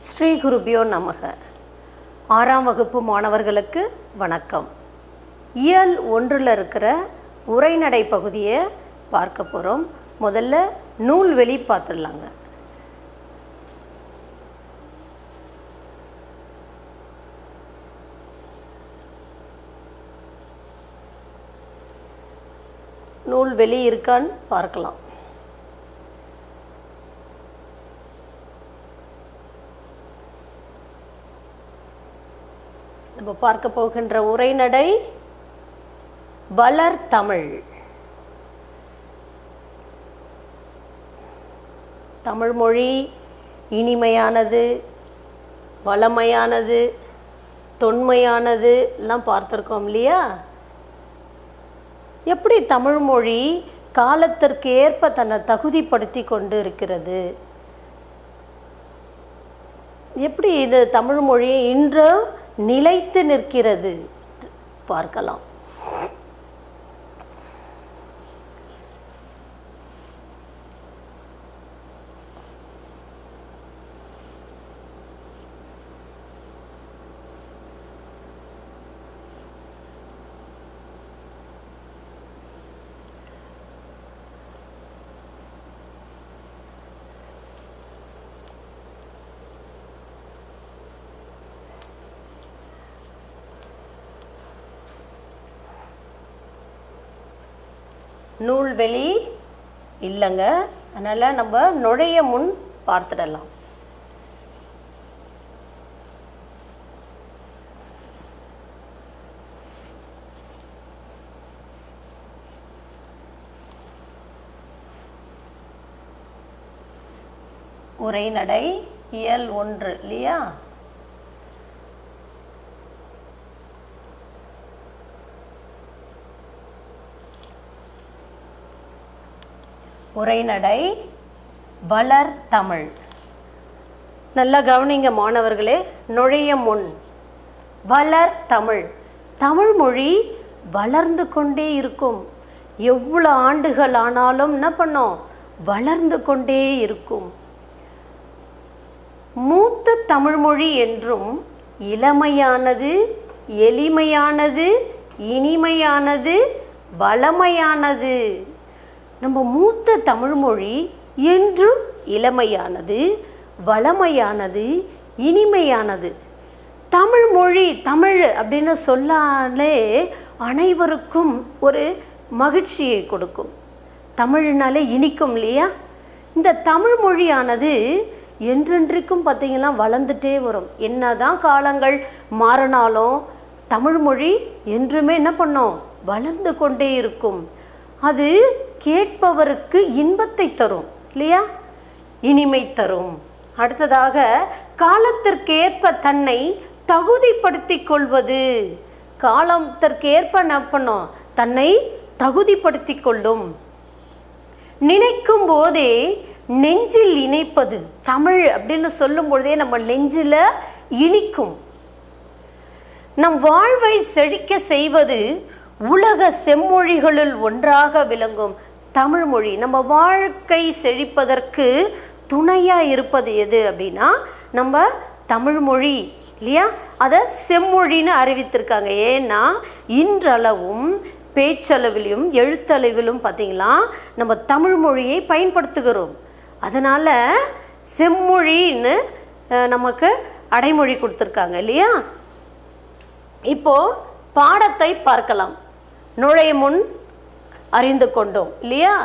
ஸ்ரீ குருபியோ நமக ஆறாம் வகுப்பு மாணவர்களுக்கு வணக்கம் இயல் ஒன்றில் இருக்கிற உரைநடை பகுதியை பார்க்க போகிறோம் முதல்ல நூல்வெளி பார்த்துடலாங்க நூல்வெளி இருக்கான்னு பார்க்கலாம் நம்ம பார்க்க போகின்ற உரைநடை வளர் தமிழ் தமிழ் மொழி இனிமையானது வளமையானது தொன்மையானது எல்லாம் பார்த்துருக்கோம் இல்லையா எப்படி தமிழ் மொழி காலத்திற்கு ஏற்ப தன்னை தகுதிப்படுத்தி கொண்டு இருக்கிறது எப்படி இது தமிழ் மொழி இன்று நிலைத்து நிற்கிறது பார்க்கலாம் நூல்வெளி இல்லைங்க அதனால் நம்ம நுழைய முன் பார்த்துடலாம் உரைநடை இயல் ஒன்று இல்லையா உரைநடை வளர் தமிழ் நல்லா கவனிங்க மாணவர்களே நுழைய முன் வளர் தமிழ் தமிழ் மொழி வளர்ந்து கொண்டே இருக்கும் எவ்வளோ ஆண்டுகள் ஆனாலும் என்ன பண்ணோம் வளர்ந்து கொண்டே இருக்கும் மூத்த தமிழ்மொழி என்றும் இளமையானது எளிமையானது இனிமையானது வளமையானது நம்ம மூத்த தமிழ்மொழி என்றும் இளமையானது வளமையானது இனிமையானது தமிழ் மொழி தமிழ் அப்படின்னு சொல்லாலே அனைவருக்கும் ஒரு மகிழ்ச்சியை கொடுக்கும் தமிழ்னாலே இனிக்கும் இல்லையா இந்த தமிழ் மொழியானது என்றென்றைக்கும் பார்த்தீங்கன்னா வளர்ந்துட்டே வரும் என்னதான் காலங்கள் மாறினாலும் தமிழ் மொழி என்றுமே என்ன பண்ணும் வளர்ந்து கொண்டே இருக்கும் அது கேட்பவருக்கு இன்பத்தை தரும் இல்லையா இனிமை தரும் அடுத்ததாக காலத்திற்கேற்ப தன்னை தகுதிப்படுத்தி கொள்வது காலத்திற்கேற்ப என்ன பண்ணும் தன்னை தகுதிப்படுத்தி கொள்ளும் நினைக்கும் போதே நெஞ்சில் இணைப்பது தமிழ் அப்படின்னு சொல்லும் பொழுதே நம்ம நெஞ்சில் இனிக்கும் நம் வாழ்வை செழிக்க செய்வது உலக செம்மொழிகளுள் ஒன்றாக விளங்கும் தமிழ் மொழி நம்ம வாழ்க்கை செழிப்பதற்கு துணையாக இருப்பது எது அப்படின்னா நம்ம தமிழ் மொழி இல்லையா அதை செம்மொழின்னு அறிவித்திருக்காங்க ஏன்னா இன்றளவும் பேச்சளவிலும் எழுத்தளவிலும் பார்த்திங்களா நம்ம தமிழ் மொழியை பயன்படுத்துகிறோம் அதனால் செம்மொழின்னு நமக்கு அடைமொழி கொடுத்துருக்காங்க இல்லையா இப்போது பாடத்தை பார்க்கலாம் நுழைய முன் அறிந்து கொண்டோம் இல்லையா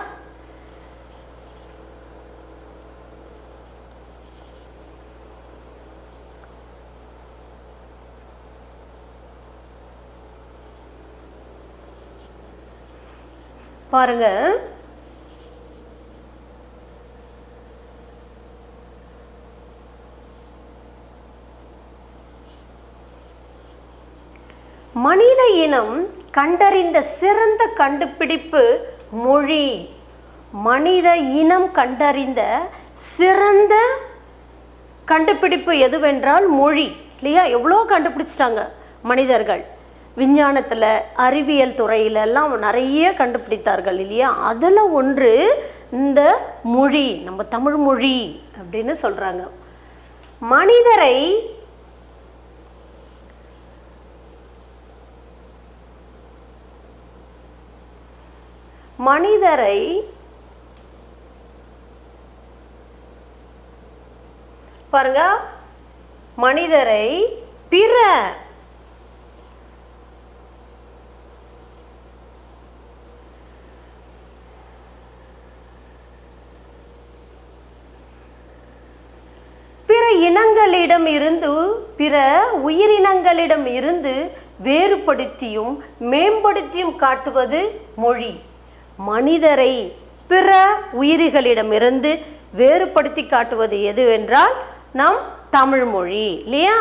பாருங்க மனித இனம் கண்டறிந்த சிறந்த கண்டுபிடிப்பு மொழி மனித இனம் கண்டறிந்த சிறந்த கண்டுபிடிப்பு எதுவென்றால் மொழி இல்லையா எவ்வளோ கண்டுபிடிச்சிட்டாங்க மனிதர்கள் விஞ்ஞானத்தில் அறிவியல் துறையிலெல்லாம் நிறைய கண்டுபிடித்தார்கள் இல்லையா அதில் ஒன்று இந்த மொழி நம்ம தமிழ் மொழி அப்படின்னு சொல்கிறாங்க மனிதரை மனிதரை பாருங்க மனிதரை பிற பிற இனங்களிடம் இருந்து பிற உயிரினங்களிடம் இருந்து வேறுபடுத்தியும் மேம்படுத்தியும் காட்டுவது மொழி மனிதரை பிற உயிரிகளிடமிருந்து வேறுபடுத்தி காட்டுவது எது என்றால் நம் தமிழ் மொழி இல்லையா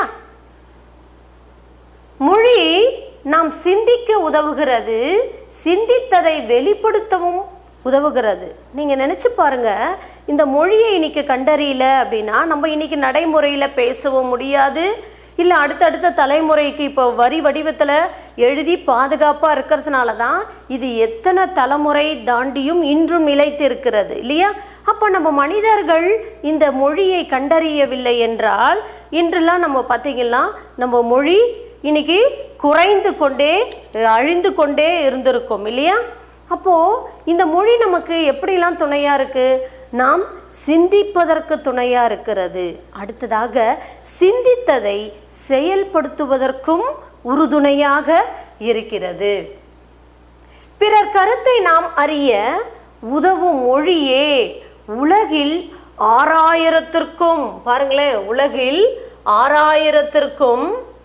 மொழி நாம் சிந்திக்க உதவுகிறது சிந்தித்ததை வெளிப்படுத்தவும் உதவுகிறது நீங்க நினைச்சு பாருங்க இந்த மொழியை இன்னைக்கு கண்டறியல அப்படின்னா நம்ம இன்னைக்கு நடைமுறையில பேசவும் முடியாது இல்லை அடுத்தடுத்த தலைமுறைக்கு இப்போ வரி வடிவத்தில் எழுதி பாதுகாப்பாக இருக்கிறதுனால தான் இது எத்தனை தலைமுறை தாண்டியும் இன்றும் நிலைத்து இருக்கிறது இல்லையா அப்போ நம்ம மனிதர்கள் இந்த மொழியை கண்டறியவில்லை என்றால் இன்றுலாம் நம்ம பார்த்தீங்கன்னா நம்ம மொழி இன்னைக்கு குறைந்து கொண்டே அழிந்து கொண்டே இருந்திருக்கும் இல்லையா அப்போ இந்த மொழி நமக்கு எப்படிலாம் துணையா இருக்கு நாம் சிந்திப்பதற்கு துணையா இருக்கிறது அடுத்ததாக சிந்தித்ததை செயல்படுத்துவதற்கும் உறுதுணையாக இருக்கிறது பிறர் கருத்தை நாம் அறிய உதவும் மொழியே உலகில் ஆறாயிரத்திற்கும் பாருங்களேன் உலகில் ஆறாயிரத்திற்கும்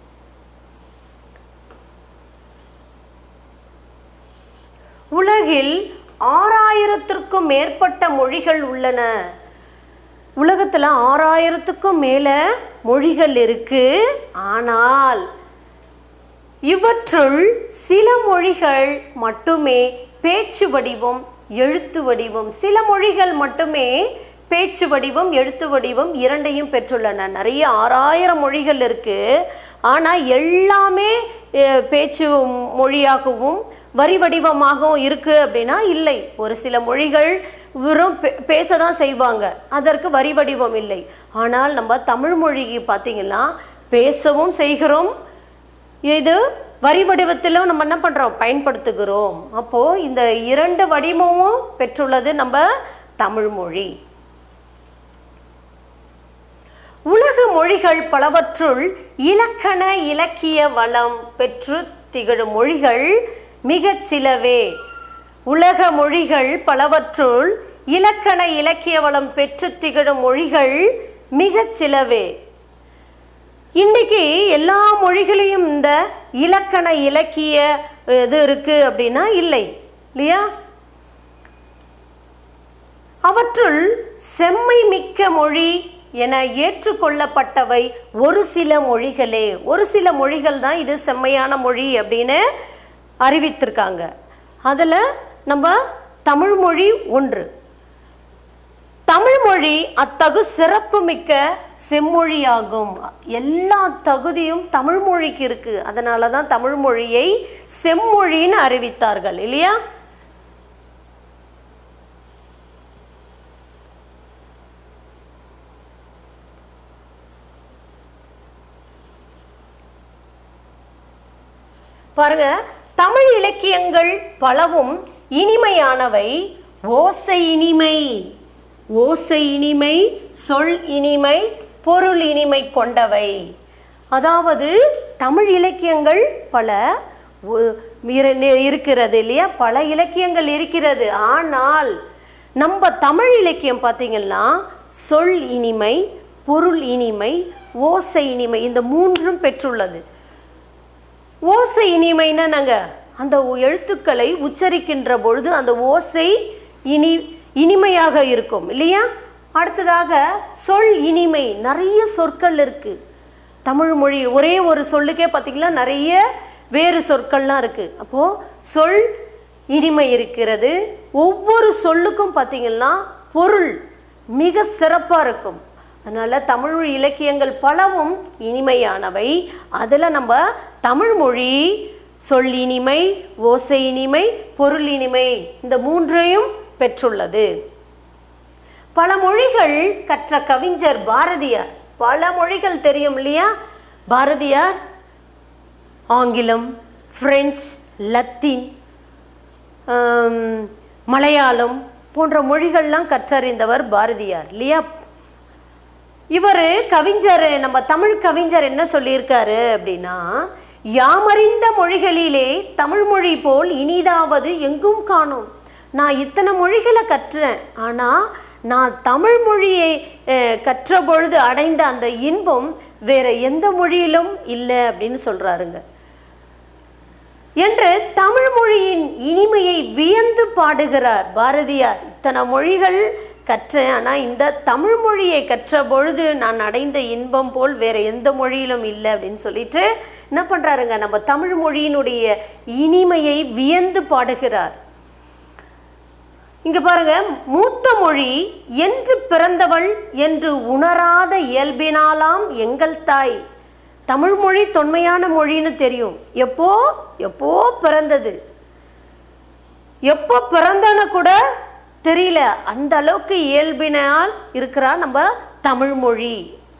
உலகில் ஆறாயிரத்திற்கும் மேற்பட்ட மொழிகள் உள்ளன உலகத்தில் ஆறாயிரத்துக்கும் மேலே மொழிகள் இருக்கு ஆனால் இவற்றுள் சில மொழிகள் மட்டுமே பேச்சு வடிவம் எழுத்து வடிவம் சில மொழிகள் மட்டுமே பேச்சு வடிவம் எழுத்து வடிவம் இரண்டையும் பெற்றுள்ளன நிறைய ஆறாயிரம் மொழிகள் இருக்கு ஆனால் எல்லாமே அஹ், பேச்சு மொழியாகவும் வரி வடிவமாகவும் இருக்கு அப்படின்னா இல்லை ஒரு சில மொழிகள் வெறும் பே- பேச தான் செய்வாங்க அதற்கு வரி வடிவம் இல்லை ஆனால் நம்ம தமிழ் மொழிக்கு பார்த்தீங்கன்னா பேசவும் செய்கிறோம் இது வரி வடிவத்திலும் நம்ம என்ன பண்ணுறோம் பயன்படுத்துகிறோம் அப்போது இந்த இரண்டு வடிவமும் பெற்றுள்ளது நம்ம தமிழ் மொழி உலக மொழிகள் பலவற்றுள் இலக்கண இலக்கிய வளம் பெற்று திகழும் மொழிகள் மிகச் சிலவே உலக மொழிகள் பலவற்றுள் இலக்கண இலக்கிய வளம் பெற்று திகழும் மொழிகள் மிகச் சிலவே இன்னைக்கு எல்லா மொழிகளையும் இந்த இலக்கண இலக்கிய இது இருக்கு அப்படின்னா இல்லை இல்லையா அவற்றுள் செம்மை மிக்க மொழி என ஏற்றுக்கொள்ளப்பட்டவை ஒரு சில மொழிகளே ஒரு சில மொழிகள் தான் இது செம்மையான மொழி அப்படின்னு அறிவித்திருக்காங்க அதில் நம்ம தமிழ் மொழி ஒன்று தமிழ் மொழி அத்தகு சிறப்புமிக்க செம்மொழியாகும் எல்லா தகுதியும் தமிழ் மொழிக்கு இருக்கு அதனால தான் தமிழ் மொழியை செம்மொழின்னு அறிவித்தார்கள் இல்லையா பாருங்க தமிழ் இலக்கியங்கள் பலவும் இனிமையானவை ஓசை இனிமை ஓசை இனிமை சொல் இனிமை பொருள் இனிமை கொண்டவை அதாவது தமிழ் இலக்கியங்கள் பல ஒ- இர- நி- இருக்கிறது இல்லையா பல இலக்கியங்கள் இருக்கிறது ஆனால் நம்ம தமிழ் இலக்கியம் பார்த்தீங்கன்னா சொல் இனிமை பொருள் இனிமை ஓசை இனிமை இந்த மூன்றும் பெற்றுள்ளது ஓசை இனிமைன்னா நாங்கள் அந்த எழுத்துக்களை உச்சரிக்கின்ற பொழுது அந்த ஓசை இனி இனிமையாக இருக்கும் இல்லையா அடுத்ததாக சொல் இனிமை நிறைய சொற்கள் இருக்கு தமிழ் மொழி ஒரே ஒரு சொல்லுக்கே பார்த்தீங்கன்னா நிறைய வேறு சொற்கள்லாம் இருக்கு அப்போ சொல் இனிமை இருக்கிறது ஒவ்வொரு சொல்லுக்கும் பார்த்தீங்கன்னா பொருள் மிக சிறப்பாக இருக்கும் அதனால தமிழ் இலக்கியங்கள் பலவும் இனிமையானவை அதில் நம்ம தமிழ் மொழி சொல் இனிமை ஓசை இனிமை பொருள் இனிமை இந்த மூன்றையும் பெற்றுள்ளது பல மொழிகள் கற்ற கவிஞர் பாரதியார் பல மொழிகள் தெரியும் இல்லையா பாரதியார் ஆங்கிலம் பிரெஞ்சு லத்தீன் ஆம், மலையாளம் போன்ற மொழிகள்லாம் கற்றறிந்தவர் பாரதியார் இல்லையா இவர் கவிஞர் நம்ம தமிழ் கவிஞர் என்ன சொல்லியிருக்காரு அப்படின்னா யாமறிந்த மொழிகளிலே தமிழ் மொழி போல் இனிதாவது எங்கும் காணோம் நான் இத்தனை மொழிகளை கற்றேன் ஆனால் நான் தமிழ் மொழியை அஹ், கற்ற பொழுது அடைந்த அந்த இன்பம் வேற எந்த மொழியிலும் இல்லை அப்படின்னு சொல்றாருங்க என்று தமிழ் மொழியின் இனிமையை வியந்து பாடுகிறார் பாரதியார் இத்தனை மொழிகள் கற்றேன் ஆனால் இந்த தமிழ் மொழியை கற்ற பொழுது நான் அடைந்த இன்பம் போல் வேற எந்த மொழியிலும் இல்லை அப்படின்னு சொல்லிட்டு என்ன பண்றாருங்க நம்ம தமிழ் மொழியினுடைய இனிமையை வியந்து பாடுகிறார் இங்க பாருங்க மூத்த மொழி என்று பிறந்தவள் என்று உணராத இயல்பினாலாம் எங்கள் தாய் தமிழ் மொழி தொன்மையான மொழின்னு தெரியும் எப்போ எப்போ பிறந்தது எப்போ பிறந்தன்னு கூட தெரியல அந்த அளவுக்கு இயல்பினால் இருக்கிறா நம்ம தமிழ் மொழி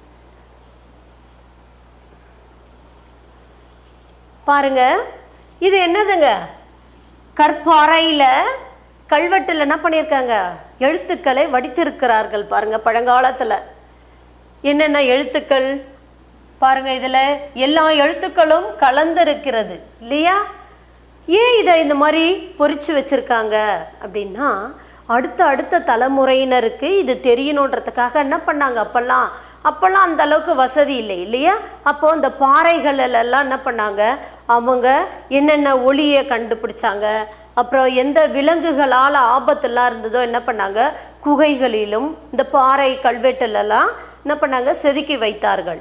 பாருங்க இது என்னதுங்க கற்பாறையில் கல்வெட்டில் என்ன பண்ணியிருக்காங்க எழுத்துக்களை வடித்திருக்கிறார்கள் பாருங்க பழங்காலத்தில் என்னென்ன எழுத்துக்கள் பாருங்க இதில் எல்லா எழுத்துக்களும் கலந்திருக்கிறது இல்லையா ஏன் இதை இந்த மாதிரி பொறிச்சு வச்சிருக்காங்க அப்படின்னா அடுத்த அடுத்த தலைமுறையினருக்கு இது தெரியணுன்றதுக்காக என்ன பண்ணாங்க அப்போல்லாம் அப்போல்லாம் அந்த அளவுக்கு வசதி இல்லை இல்லையா அப்போ இந்த பாறைகள் எல்லாம் என்ன பண்ணாங்க அவங்க என்னென்ன ஒளியை கண்டுபிடிச்சாங்க அப்புறம் எந்த விலங்குகளால் ஆபத்தெல்லாம் இருந்ததோ என்ன பண்ணாங்க குகைகளிலும் இந்த பாறை கல்வெட்டுலலாம் என்ன பண்ணாங்க செதுக்கி வைத்தார்கள்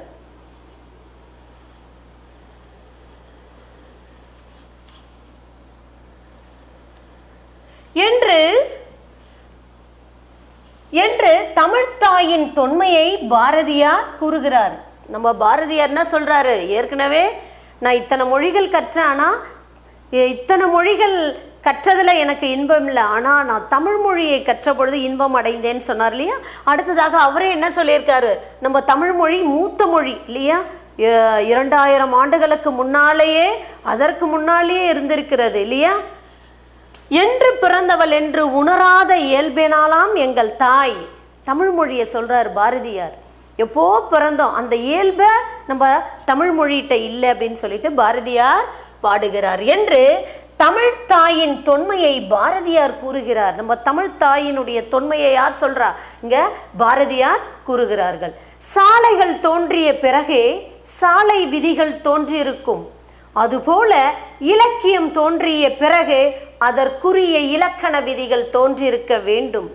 என்று என்று தமிழ்த்தாயின் தொன்மையை பாரதியார் கூறுகிறார் நம்ம பாரதியார் என்ன சொல்றாரு ஏற்கனவே நான் இத்தனை மொழிகள் கற்றேன் ஆனா இ- இத்தனை மொழிகள் கற்றதுல எனக்கு இன்பம் இல்லை ஆனா நான் தமிழ் மொழியை கற்ற பொழுது இன்பம் அடைந்தேன்னு சொன்னார் இல்லையா அடுத்ததாக அவரே என்ன சொல்லியிருக்காரு நம்ம தமிழ் மொழி மூத்த மொழி இல்லையா இ- இரண்டாயிரம் ஆண்டுகளுக்கு முன்னாலேயே அதற்கு முன்னாலேயே இருந்திருக்கிறது இல்லையா என்று பிறந்தவள் என்று உணராத இயல்பினாலாம் எங்கள் தாய் தமிழ் மொழியை சொல்றார் பாரதியார் எப்போ பிறந்தோம் அந்த இயல்பை நம்ம தமிழ் மொழிகிட்ட இல்லை அப்படின்னு சொல்லிட்டு பாரதியார் பாடுகிறார் என்று தமிழ் தாயின் தொன்மையை பாரதியார் கூறுகிறார் நம்ம தமிழ் தாயினுடைய தொன்மையை யார் சொல்றா இங்க பாரதியார் கூறுகிறார்கள் சாலைகள் தோன்றிய பிறகே சாலை விதிகள் தோன்றியிருக்கும் அதுபோல இலக்கியம் தோன்றிய பிறகு அதற்குரிய இலக்கண விதிகள் தோன்றியிருக்க வேண்டும்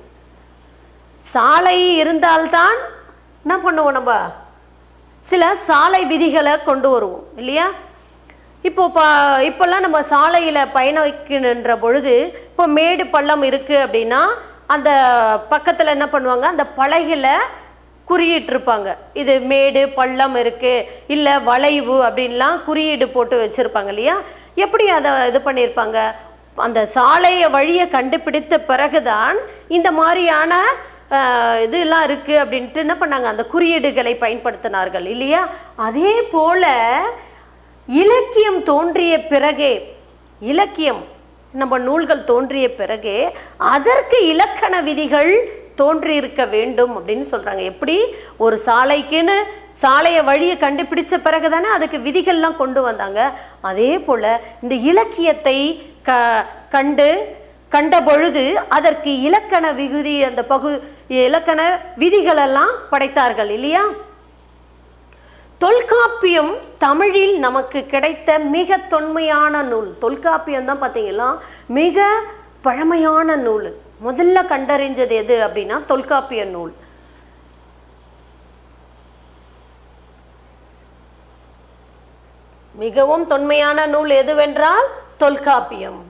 சாலை இருந்தால்தான் என்ன பண்ணுவோம் நம்ம சில சாலை விதிகளை கொண்டு வருவோம் இல்லையா இப்போ ப இப்போல்லாம் நம்ம சாலையில் பயணிக்கின்ற பொழுது இப்போ மேடு பள்ளம் இருக்குது அப்படின்னா அந்த பக்கத்தில் என்ன பண்ணுவாங்க அந்த பலகையில் குறியிட்டிருப்பாங்க இது மேடு பள்ளம் இருக்குது இல்லை வளைவு அப்படின்லாம் குறியீடு போட்டு வச்சுருப்பாங்க இல்லையா எப்படி அதை இது பண்ணியிருப்பாங்க அந்த சாலையை வழியை கண்டுபிடித்த பிறகுதான் இந்த மாதிரியான ஆஹ், இதெல்லாம் இருக்குது அப்படின்ட்டு என்ன பண்ணாங்க அந்த குறியீடுகளை பயன்படுத்தினார்கள் இல்லையா அதே போல இலக்கியம் தோன்றிய பிறகே இலக்கியம் நம்ம நூல்கள் தோன்றிய பிறகே அதற்கு இலக்கண விதிகள் தோன்றியிருக்க வேண்டும் அப்படின்னு சொல்றாங்க எப்படி ஒரு சாலைக்குன்னு சாலையை வழியை கண்டுபிடிச்ச பிறகு தானே அதுக்கு விதிகள்லாம் கொண்டு வந்தாங்க அதே போல இந்த இலக்கியத்தை க கண்டு கண்ட பொழுது அதற்கு இலக்கண விகுதி அந்த பகு இலக்கண விதிகளெல்லாம் படைத்தார்கள் இல்லையா தொல்காப்பியம் தமிழில் நமக்கு கிடைத்த மிக தொன்மையான நூல் தொல்காப்பியம் தான் பார்த்தீங்கன்னா மிக பழமையான நூல் முதல்ல கண்டறிஞ்சது எது அப்படின்னா தொல்காப்பிய நூல் மிகவும் தொன்மையான நூல் எதுவென்றால் தொல்காப்பியம்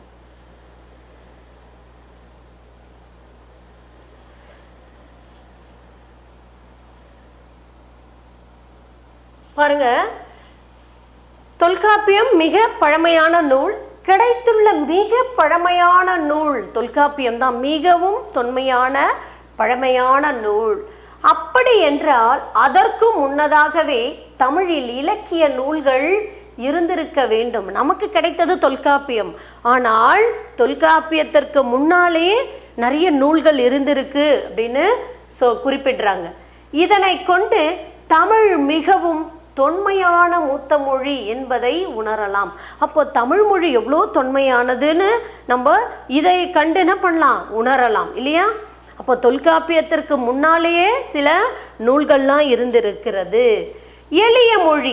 பாருங்க தொல்காப்பியம் மிக பழமையான நூல் கிடைத்துள்ள மிக பழமையான நூல் தொல்காப்பியம் தான் மிகவும் தொன்மையான பழமையான நூல் அப்படி என்றால் அதற்கு முன்னதாகவே தமிழில் இலக்கிய நூல்கள் இருந்திருக்க வேண்டும் நமக்கு கிடைத்தது தொல்காப்பியம் ஆனால் தொல்காப்பியத்திற்கு முன்னாலே நிறைய நூல்கள் இருந்திருக்கு அப்படின்னு சொ குறிப்பிடுறாங்க இதனை கொண்டு தமிழ் மிகவும் தொன்மையான மூத்த மொழி என்பதை உணரலாம் அப்போ தமிழ் மொழி எவ்வளோ தொன்மையானதுன்னு நம்ம இதை கண்டு என்ன பண்ணலாம் உணரலாம் இல்லையா அப்போ தொல்காப்பியத்திற்கு முன்னாலேயே சில நூல்கள்லாம் இருந்திருக்கிறது எளிய மொழி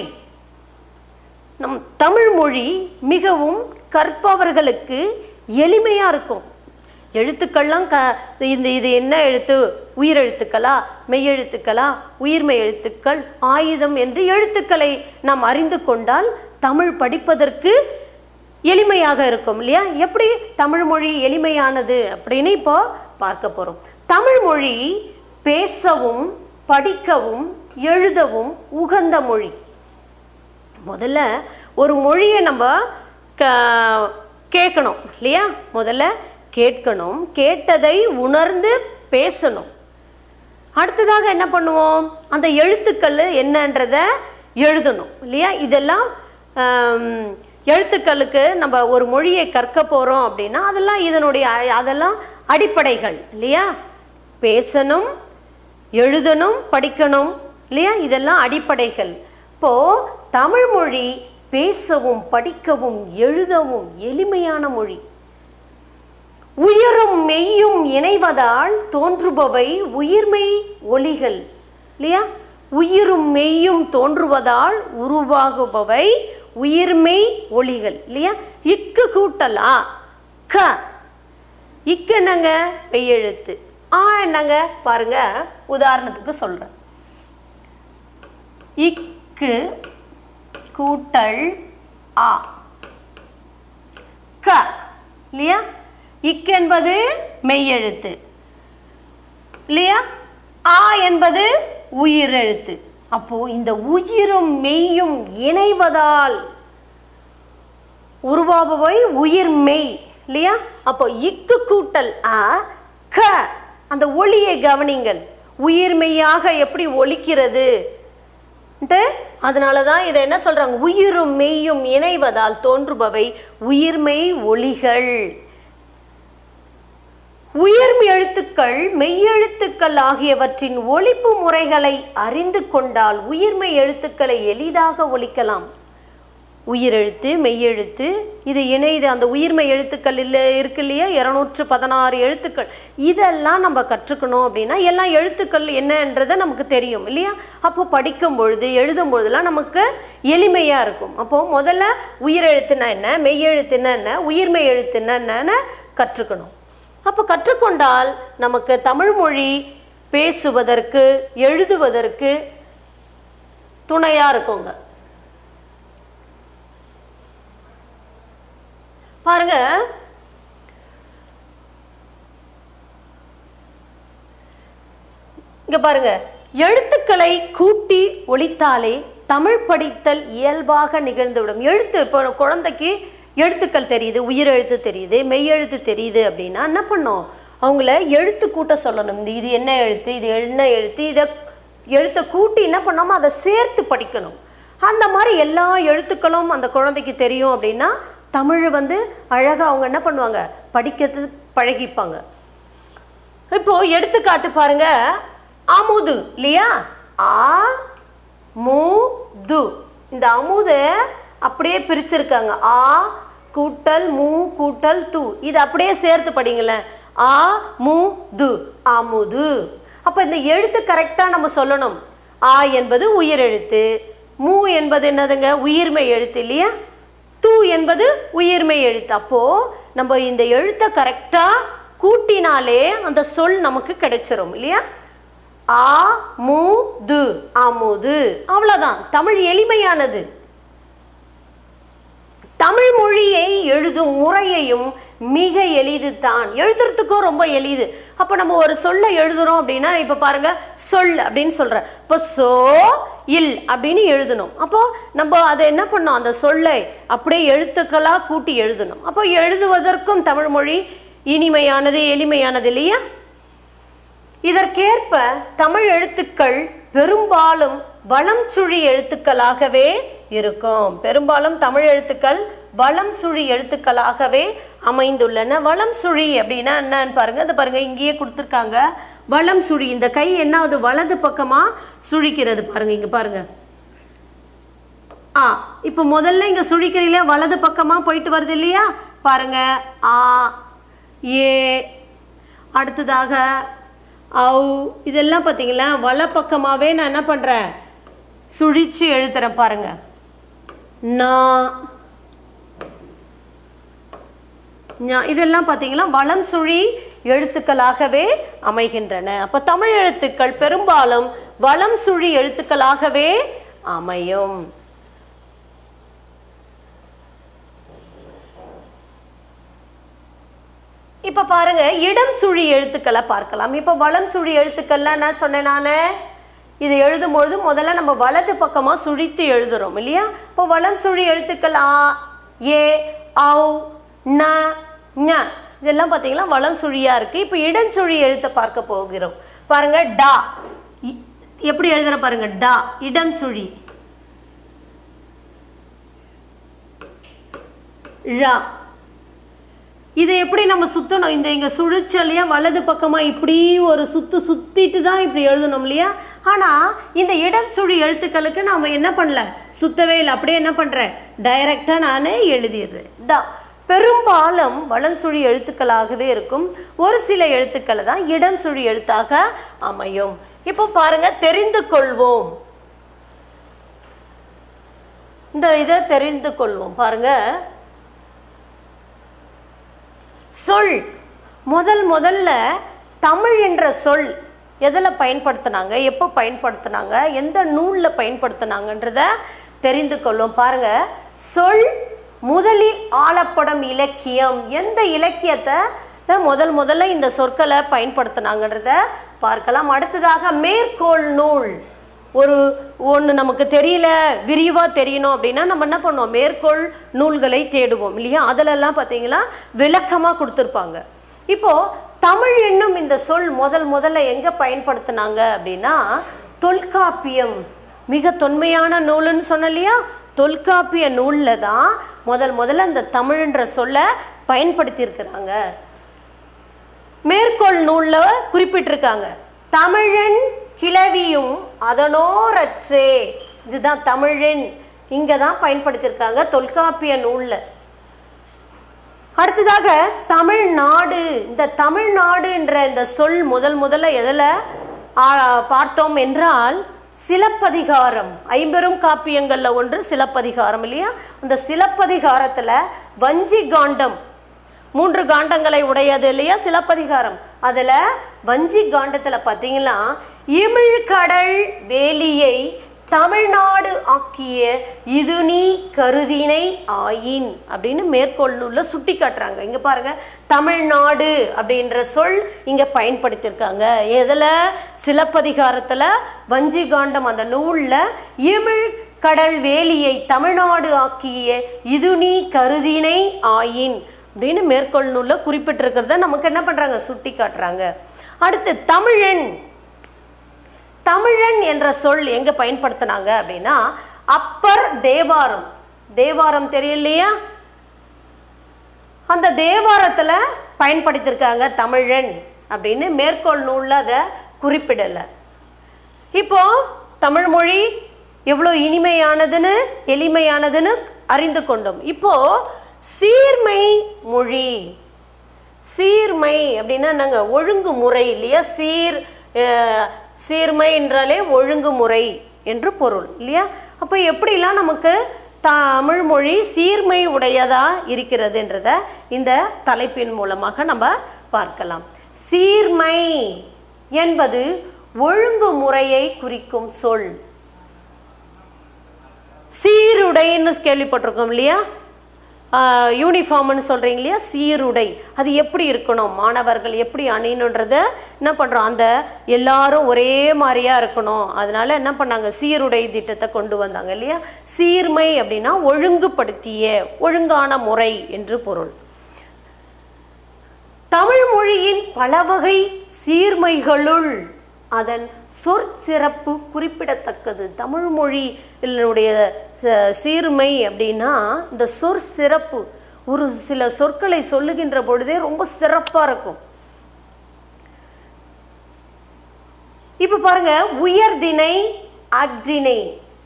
நம் தமிழ் மொழி மிகவும் கற்பவர்களுக்கு எளிமையாக இருக்கும் எழுத்துக்கள்லாம் க இந்த இது என்ன எழுத்து உயிரெழுத்துக்களா மெய்யெழுத்துக்களா உயிர்மெய் எழுத்துக்கள் ஆயுதம் என்று எழுத்துக்களை நாம் அறிந்து கொண்டால் தமிழ் படிப்பதற்கு எளிமையாக இருக்கும் இல்லையா எப்படி தமிழ் மொழி எளிமையானது அப்படின்னு இப்போ பார்க்க போகிறோம் தமிழ் மொழி பேசவும் படிக்கவும் எழுதவும் உகந்த மொழி முதல்ல ஒரு மொழியை நம்ம க கேட்கணும் இல்லையா முதல்ல கேட்கணும் கேட்டதை உணர்ந்து பேசணும் அடுத்ததாக என்ன பண்ணுவோம் அந்த எழுத்துக்கள் என்னன்றத எழுதணும் இல்லையா இதெல்லாம் ஆம், எழுத்துக்களுக்கு நம்ம ஒரு மொழியை கற்க போகிறோம் அப்படின்னா அதெல்லாம் இதனுடைய அ- அதெல்லாம் அடிப்படைகள் இல்லையா பேசணும் எழுதணும் படிக்கணும் இல்லையா இதெல்லாம் அடிப்படைகள் இப்போ தமிழ் மொழி பேசவும் படிக்கவும் எழுதவும் எளிமையான மொழி உயிரும் மெய்யும் இணைவதால் தோன்றுபவை உயிர்மெய் ஒலிகள் இல்லையா உயிரும் மெய்யும் தோன்றுவதால் உருவாகுபவை உயிர்மெய் ஒலிகள் இல்லையா இக்கு கூட்டலா க இக்கு என்னங்க மெய்யெழுத்து ஆ என்னங்க பாருங்க உதாரணத்துக்கு சொல்றேன் இக்கு கூட்டல் ஆ க இல்லையா இக் என்பது மெய்யெழுத்து இல்லையா ஆ என்பது உயிரெழுத்து அப்போ இந்த உயிரும் மெய்யும் இணைவதால் உருவாபவை உயிர் மெய் இல்லையா அப்போ இக்கு கூட்டல் அ க அந்த ஒளியை கவனிங்கள் உயிர் மெய்யாக எப்படி ஒலிக்கிறது ன்ட்டு அதனால தான் இதை என்ன சொல்றாங்க உயிரும் மெய்யும் இணைவதால் தோன்றுபவை உயிர்மெய் ஒளிகள் உயிர் எழுத்துக்கள் மெய்யெழுத்துக்கள் ஆகியவற்றின் ஒலிப்பு முறைகளை அறிந்து கொண்டால் உயிர்மெய் எழுத்துக்களை எளிதாக ஒலிக்கலாம் உயிரெழுத்து மெய்யெழுத்து இது இணைது அந்த உயிர்மெய் எழுத்துக்கள் இல்லை இருக்கு இல்லையா இரநூற்று பதினாறு எழுத்துக்கள் இதெல்லாம் நம்ம கற்றுக்கணும் அப்படின்னா எல்லாம் எழுத்துக்கள் என்னன்றதை நமக்கு தெரியும் இல்லையா அப்போ படிக்கும் பொழுது எழுதும் பொழுதுலாம் நமக்கு எளிமையாக இருக்கும் அப்போது முதல்ல உயிரெழுத்துனா என்ன மெய்யெழுத்துனா என்ன உயிர்மெய் எழுத்துனா என்னன்னு கற்றுக்கணும் அப்போ கற்றுக்கொண்டால் நமக்கு தமிழ் மொழி பேசுவதற்கு எழுதுவதற்கு துணையாக இருக்குங்க பாருங்க இங்க பாருங்க எழுத்துக்களை கூட்டி ஒழித்தாலே தமிழ் படித்தல் இயல்பாக நிகழ்ந்துவிடும் எழுத்து இப்போ குழந்தைக்கு எழுத்துக்கள் தெரியுது உயிரெழுத்து தெரியுது மெய்யெழுத்து தெரியுது அப்படின்னா என்ன பண்ணோம் அவங்கள எழுத்து கூட்ட சொல்லணும் இந்த இது என்ன எழுத்து இது என்ன எழுத்து இதை எழுத்தை கூட்டி என்ன பண்ணாமோ அதை சேர்த்து படிக்கணும் அந்த மாதிரி எல்லா எழுத்துக்களும் அந்த குழந்தைக்கு தெரியும் அப்படின்னா தமிழ் வந்து அழகாக அவங்க என்ன பண்ணுவாங்க படிக்கிறது பழகிப்பாங்க இப்போ எடுத்துக்காட்டு பாருங்க அமுது இல்லையா ஆ மு து இந்த அமுதை அப்படியே பிரிச்சிருக்காங்க ஆ கூட்டல் மு கூட்டல் து இது அப்படியே சேர்த்து படிங்களேன் ஆ மு து அமுது அப்போ இந்த எழுத்து கரெக்டாக நம்ம சொல்லணும் ஆ என்பது உயிரெழுத்து மு என்பது என்னதுங்க உயிர்மெய் எழுத்து இல்லையா து என்பது உயிர்மெய் எழுத்து அப்போ நம்ம இந்த எழுத்தை கரெக்டா கூட்டினாலே அந்த சொல் நமக்கு கிடைச்சிரும் இல்லையா ஆ மு து அமுது அவ்வளவுதான் தமிழ் எளிமையானது தமிழ் மொழியை எழுதும் முறையையும் மிக எளிது தான் எழுதுறதுக்கும் ரொம்ப எளிது அப்போ நம்ம ஒரு சொல்லை எழுதுறோம் அப்படின்னா இப்போ பாருங்க சொல் அப்படின்னு சொல்கிறேன் இப்போ சோ இல் அப்படின்னு எழுதணும் அப்போ நம்ம அதை என்ன பண்ணோம் அந்த சொல்லை அப்படியே எழுத்துக்களாக கூட்டி எழுதணும் அப்போ எழுதுவதற்கும் தமிழ் மொழி இனிமையானது எளிமையானது இல்லையா இதற்கேற்ப தமிழ் எழுத்துக்கள் பெரும்பாலும் வளம் சுழி எழுத்துக்களாகவே இருக்கும் பெரும்பாலும் தமிழ் எழுத்துக்கள் வளம் சுழி எழுத்துக்களாகவே அமைந்துள்ளன வளம் சுழி அப்படின்னா என்னன்னு பாருங்க இந்த பாருங்க இங்கேயே கொடுத்துருக்காங்க வளம் சுழி இந்த கை என்ன ஆகுது வலது பக்கமா சுழிக்கிறது பாருங்க இங்க பாருங்க ஆ இப்போ முதல்ல இங்க சுழிக்கிறீங்களா வலது பக்கமா போயிட்டு வருது இல்லையா பாருங்க ஆ ஏ அடுத்ததாக ஔ இதெல்லாம் பார்த்தீங்களா வலப்பக்கமாகவே நான் என்ன பண்ணுறேன் சுழிச்சு எழுதுறேன் பாருங்க நான் ஞா- இதெல்லாம் பார்த்தீங்களா வலம் சுழி எழுத்துக்களாகவே அமைகின்றன அப்போ தமிழ் எழுத்துக்கள் பெரும்பாலும் வலம் சுழி எழுத்துக்களாகவே அமையும் இப்போ பாருங்க இடம் சுழி எழுத்துக்களை பார்க்கலாம் இப்போ வலம் சுழி எழுத்துக்கள்லாம் என்ன சொன்னேன் நான் இதை எழுதும்பொழுது முதல்ல நம்ம வலது பக்கமாக சுழித்து எழுதுறோம் இல்லையா இப்போ வலம் சுழி எழுத்துக்கள் ஆ ஏ ஔ ந ஞ இதெல்லாம் பார்த்தீங்கன்னா வலம் சுழியாக இருக்குது இப்போ இடஞ்சுழி எழுத்தை பார்க்க போகிறோம் பாருங்க டா இ- எப்படி எழுதுற பாருங்க டா இடம் சுழி ழ இதை எப்படி நம்ம சுத்தணும் இந்த இங்கே சுழிச்சோம் இல்லையா வலது பக்கமாக இப்படி ஒரு சுத்து சுத்திட்டு தான் இப்படி எழுதணும் இல்லையா ஆனால் இந்த இடம் சுழி எழுத்துக்களுக்கு நாம் என்ன பண்ணல சுத்தவே இல்லை அப்படியே என்ன பண்ணுறேன் டைரெக்டாக நான் எழுதிடுறேன் தான் பெரும்பாலும் வலஞ்சுழி எழுத்துக்களாகவே இருக்கும் ஒரு சில எழுத்துக்களை தான் இடம் சுழி எழுத்தாக அமையும் இப்போ பாருங்க தெரிந்து கொள்வோம் இந்த இதை தெரிந்து கொள்வோம் பாருங்க சொல் முதல் முதல்ல தமிழ் என்ற சொல் எதில் பயன்படுத்தினாங்க எப்போ பயன்படுத்தினாங்க எந்த நூலில் பயன்படுத்தினாங்கன்றத தெரிந்து கொள்ளும் பாருங்க சொல் முதலில் ஆளப்படும் இலக்கியம் எந்த இலக்கியத்தை தான் முதல் முதல்ல இந்த சொற்களை பயன்படுத்தினாங்கன்றத பார்க்கலாம் அடுத்ததாக மேற்கோள் நூல் ஒரு ஒன்று நமக்கு தெரியல விரிவாக தெரியணும் அப்படின்னா நம்ம என்ன பண்ணுவோம் மேற்கோள் நூல்களை தேடுவோம் இல்லையா அதிலெல்லாம் பார்த்தீங்கன்னா விளக்கமாக கொடுத்துருப்பாங்க இப்போது தமிழ் என்னும் இந்த சொல் முதல் முதல்ல எங்கே பயன்படுத்தினாங்க அப்படின்னா தொல்காப்பியம் மிக தொன்மையான நூலுன்னு சொன்ன இல்லையா தொல்காப்பிய நூலில் தான் முதல் முதல்ல இந்த தமிழ்ன்ற சொல்லை பயன்படுத்தியிருக்கிறாங்க மேற்கோள் நூலில் குறிப்பிட்டிருக்காங்க தமிழன் கிளவியும் அதனோரற்றே இதுதான் தமிழன் இங்கே தான் பயன்படுத்தியிருக்காங்க தொல்காப்பிய நூலில் அடுத்ததாக தமிழ்நாடு இந்த தமிழ்நாடுன்ற இந்த சொல் முதல் முதல்ல எதில் ஆ, பார்த்தோம் என்றால் சிலப்பதிகாரம் ஐம்பெரும் காப்பியங்களில் ஒன்று சிலப்பதிகாரம் இல்லையா அந்த சிலப்பதிகாரத்தில் வஞ்சி காண்டம் மூன்று காண்டங்களை உடையது இல்லையா சிலப்பதிகாரம் அதில் வஞ்சி காண்டத்தில் பார்த்தீங்கன்னா இமிழ்கடல் வேலியை தமிழ்நாடு ஆக்கிய இது நீ கருதினை ஆயின் அப்படின்னு மேற்கோள் நூலில் சுட்டி காட்டுறாங்க இங்கே பாருங்க தமிழ்நாடு அப்படின்ற சொல் இங்கே பயன்படுத்தியிருக்காங்க எதில் சிலப்பதிகாரத்தில் வஞ்சி காண்டம் அந்த நூலில் இமிழ் கடல் வேலியை தமிழ்நாடு ஆக்கிய இது நீ கருதினை ஆயின் அப்படின்னு மேற்கோள் நூலில் குறிப்பிட்டிருக்கிறத நமக்கு என்ன பண்ணுறாங்க சுட்டி காட்டுறாங்க அடுத்து தமிழன் தமிழன் என்ற சொல் எங்க பயன்படுத்தினாங்க அப்படின்னா அப்பர் தேவாரம் தேவாரம் தெரியலையா அந்த தேவாரத்துல பயன்படுத்தியிருக்காங்க தமிழன் அப்படின்னு மேற்கோள் நூலில் அதை குறிப்பிடலை இப்போ தமிழ் மொழி எவ்வளோ இனிமையானதுன்னு எளிமையானதுன்னு அறிந்து கொண்டோம் இப்போ சீர்மை மொழி சீர்மை அப்படின்னா என்னங்க ஒழுங்குமுறை இல்லையா சீர் அஹ், சீர்மை என்றாலே ஒழுங்குமுறை என்று பொருள் இல்லையா அப்போ எப்படிலாம் நமக்கு தமிழ் மொழி சீர்மை உடையதா இருக்கிறதுன்றத இந்த தலைப்பின் மூலமாக நம்ம பார்க்கலாம் சீர்மை என்பது ஒழுங்குமுறையை குறிக்கும் சொல் சீருடைன்னு கேள்விப்பட்டிருக்கோம் இல்லையா யூனிஃபார்ம்னு சொல்கிறீங்க இல்லையா சீருடை அது எப்படி இருக்கணும் மாணவர்கள் எப்படி அணியணுன்றத என்ன பண்ணுறோம் அந்த எல்லாரும் ஒரே மாதிரியாக இருக்கணும் அதனால என்ன பண்ணாங்க சீருடை திட்டத்தை கொண்டு வந்தாங்க இல்லையா சீர்மை அப்படின்னா ஒழுங்குபடுத்திய ஒழுங்கான முறை என்று பொருள் தமிழ் மொழியின் பலவகை சீர்மைகளுள் அதன் சொற்சிறப்பு குறிப்பிடத்தக்கது தமிழ் மொழியினுடைய ச- சீர்மை அப்படின்னா இந்த சொற் சிறப்பு ஒரு சில சொற்களை சொல்லுகின்ற பொழுதே ரொம்ப சிறப்பாக இருக்கும் இப்போ பாருங்க உயர்திணை அக்திணை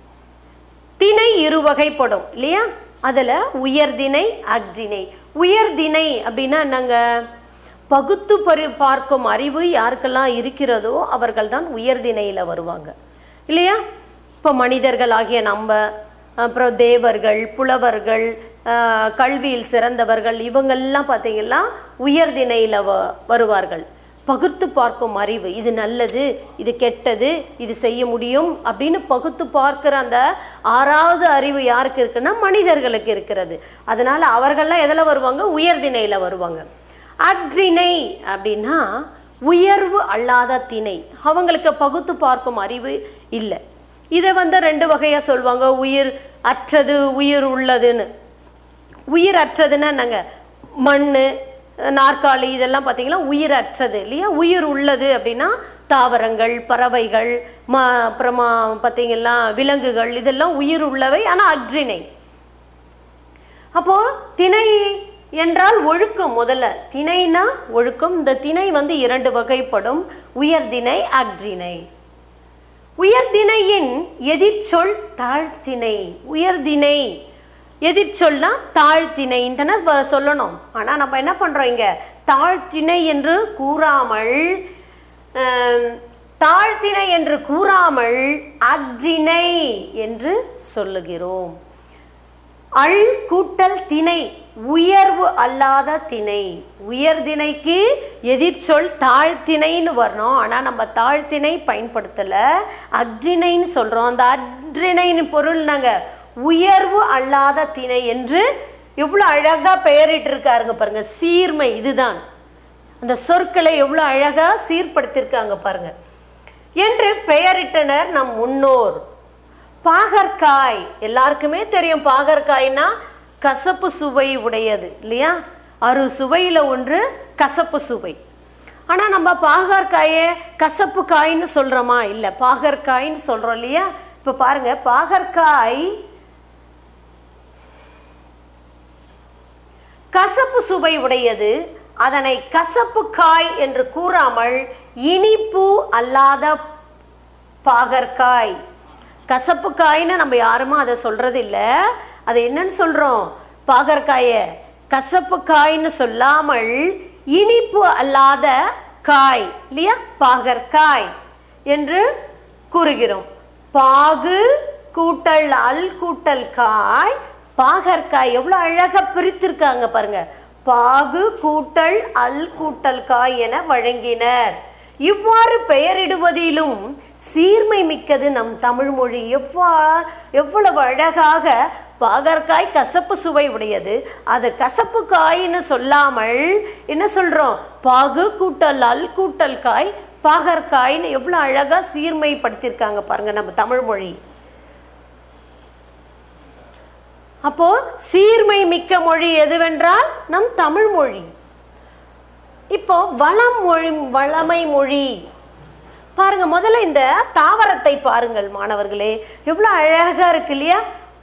திணை இரு வகைப்படும் இல்லையா அதில் உயர்திணை அக்திணை உயர்திணை அப்படின்னா என்னங்க பகுத்து பரி பார்க்கும் அறிவு யாருக்கெல்லாம் இருக்கிறதோ அவர்கள் தான் உயர்திணையில் வருவாங்க இல்லையா இப்போ மனிதர்கள் ஆகிய நம்ம அப்புறம் தேவர்கள் புலவர்கள் ஆஹ், கல்வியில் சிறந்தவர்கள் இவங்கெல்லாம் பார்த்தீங்கன்னா உயர்திணையில் வ வருவார்கள் பகுத்து பார்க்கும் அறிவு இது நல்லது இது கெட்டது இது செய்ய முடியும் அப்படின்னு பகுத்து பார்க்கிற அந்த ஆறாவது அறிவு யாருக்கு இருக்குன்னா மனிதர்களுக்கு இருக்கிறது அதனால அவர்கள்லாம் எதில் வருவாங்க உயர்திணையில் வருவாங்க அக்ரிணை அப்படின்னா உயர்வு அல்லாத திணை அவங்களுக்கு பகுத்து பார்க்கும் அறிவு இல்லை இதை வந்து ரெண்டு வகையாக சொல்லுவாங்க உயிர் அற்றது உயிர் உள்ளதுன்னு உயிர் அற்றதுன்னா என்னங்க மண் நாற்காலி இதெல்லாம் பார்த்தீங்கன்னா உயிர் அற்றது இல்லையா உயிர் உள்ளது அப்படின்னா தாவரங்கள் பறவைகள் ம அப்புறமா பார்த்தீங்கன்னா விலங்குகள் இதெல்லாம் உயிர் உள்ளவை ஆனால் அக்ரிணை அப்போ திணை என்றால் ஒழுக்கம் முதல்ல திணைனா ஒழுக்கம் இந்த திணை வந்து இரண்டு வகைப்படும் உயர்திணை அக்ரிணை உயர்திணையின் எதிர்ச்சொல் தாழ்த்திணை உயர்திணை எதிர்ச்சொல்னா தாழ்த்திணை தானே வ- சொல்லணும் ஆனால் நம்ம என்ன பண்ணுறோம் இங்கே தாழ்த்திணை என்று கூறாமல் ஆம், தாழ்த்திணை என்று கூறாமல் அக்ரிணை என்று சொல்லுகிறோம் அள் கூட்டல் திணை உயர்வு அல்லாத திணை உயர்திணைக்கு எதிர்ச்சொல் தாழ்த்திணைன்னு வரணும் ஆனால் நம்ம தாழ்த்திணை பயன்படுத்தலை அக்ரிணைன்னு சொல்கிறோம் அந்த அக்ரிணைன்னு பொருள் நாங்கள் உயர்வு அல்லாத திணை என்று எவ்வளோ அழகாக பெயரிட்டு இருக்காருங்க பாருங்க சீர்மை இதுதான் அந்த சொற்களை எவ்வளோ அழகாக சீர்படுத்தியிருக்காங்க பாருங்க என்று பெயரிட்டனர் நம் முன்னோர் பாகற்காய் எல்லாருக்குமே தெரியும் பாகற்காய்னா கசப்பு சுவை உடையது இல்லையா அறு சுவையில் ஒன்று கசப்பு சுவை ஆனால் நம்ம பாகற்காயை கசப்பு காய்ன்னு சொல்கிறோமா இல்லை பாகற்காய்ன்னு சொல்கிறோம் இல்லையா இப்போ பாருங்க பாகற்காய் கசப்பு சுவை உடையது அதனை கசப்பு காய் என்று கூறாமல் இனிப்பு அல்லாத பாகற்காய் கசப்பு காய்னு நம்ம யாருமே அதை சொல்றது இல்ல அது என்னன்னு சொல்றோம் பாகற்காயை கசப்பு காய்னு சொல்லாமல் இனிப்பு அல்லாத காய் இல்லையா பாகற்காய் என்று கூறுகிறோம் பாகு கூட்டல் அல் கூட்டல் காய் பாகற்காய் எவ்வளோ அழகா பிரித்திருக்காங்க பாருங்க பாகு கூட்டல் அல் கூட்டல் காய் என வழங்கினர் இவ்வாறு பெயரிடுவதிலும் சீர்மை மிக்கது நம் தமிழ் மொழி எவ்வா எவ்வளவு அழகாக பாகற்காய் கசப்பு சுவை உடையது அது கசப்பு காய்னு சொல்லாமல் என்ன சொல்றோம் பாகு கூட்டல் அல் கூட்டல் காய் பாகற்காய்னு எவ்வளோ அழகா சீர்மைப்படுத்தியிருக்காங்க பாருங்க நம்ம தமிழ் மொழி அப்போ சீர்மை மிக்க மொழி எதுவென்றால் நம் தமிழ் மொழி இப்போ வளம் மொழி வளமை மொழி பாருங்க முதல்ல இந்த தாவரத்தை பாருங்கள் மாணவர்களே எவ்வளோ அழகா இருக்கு இல்லையா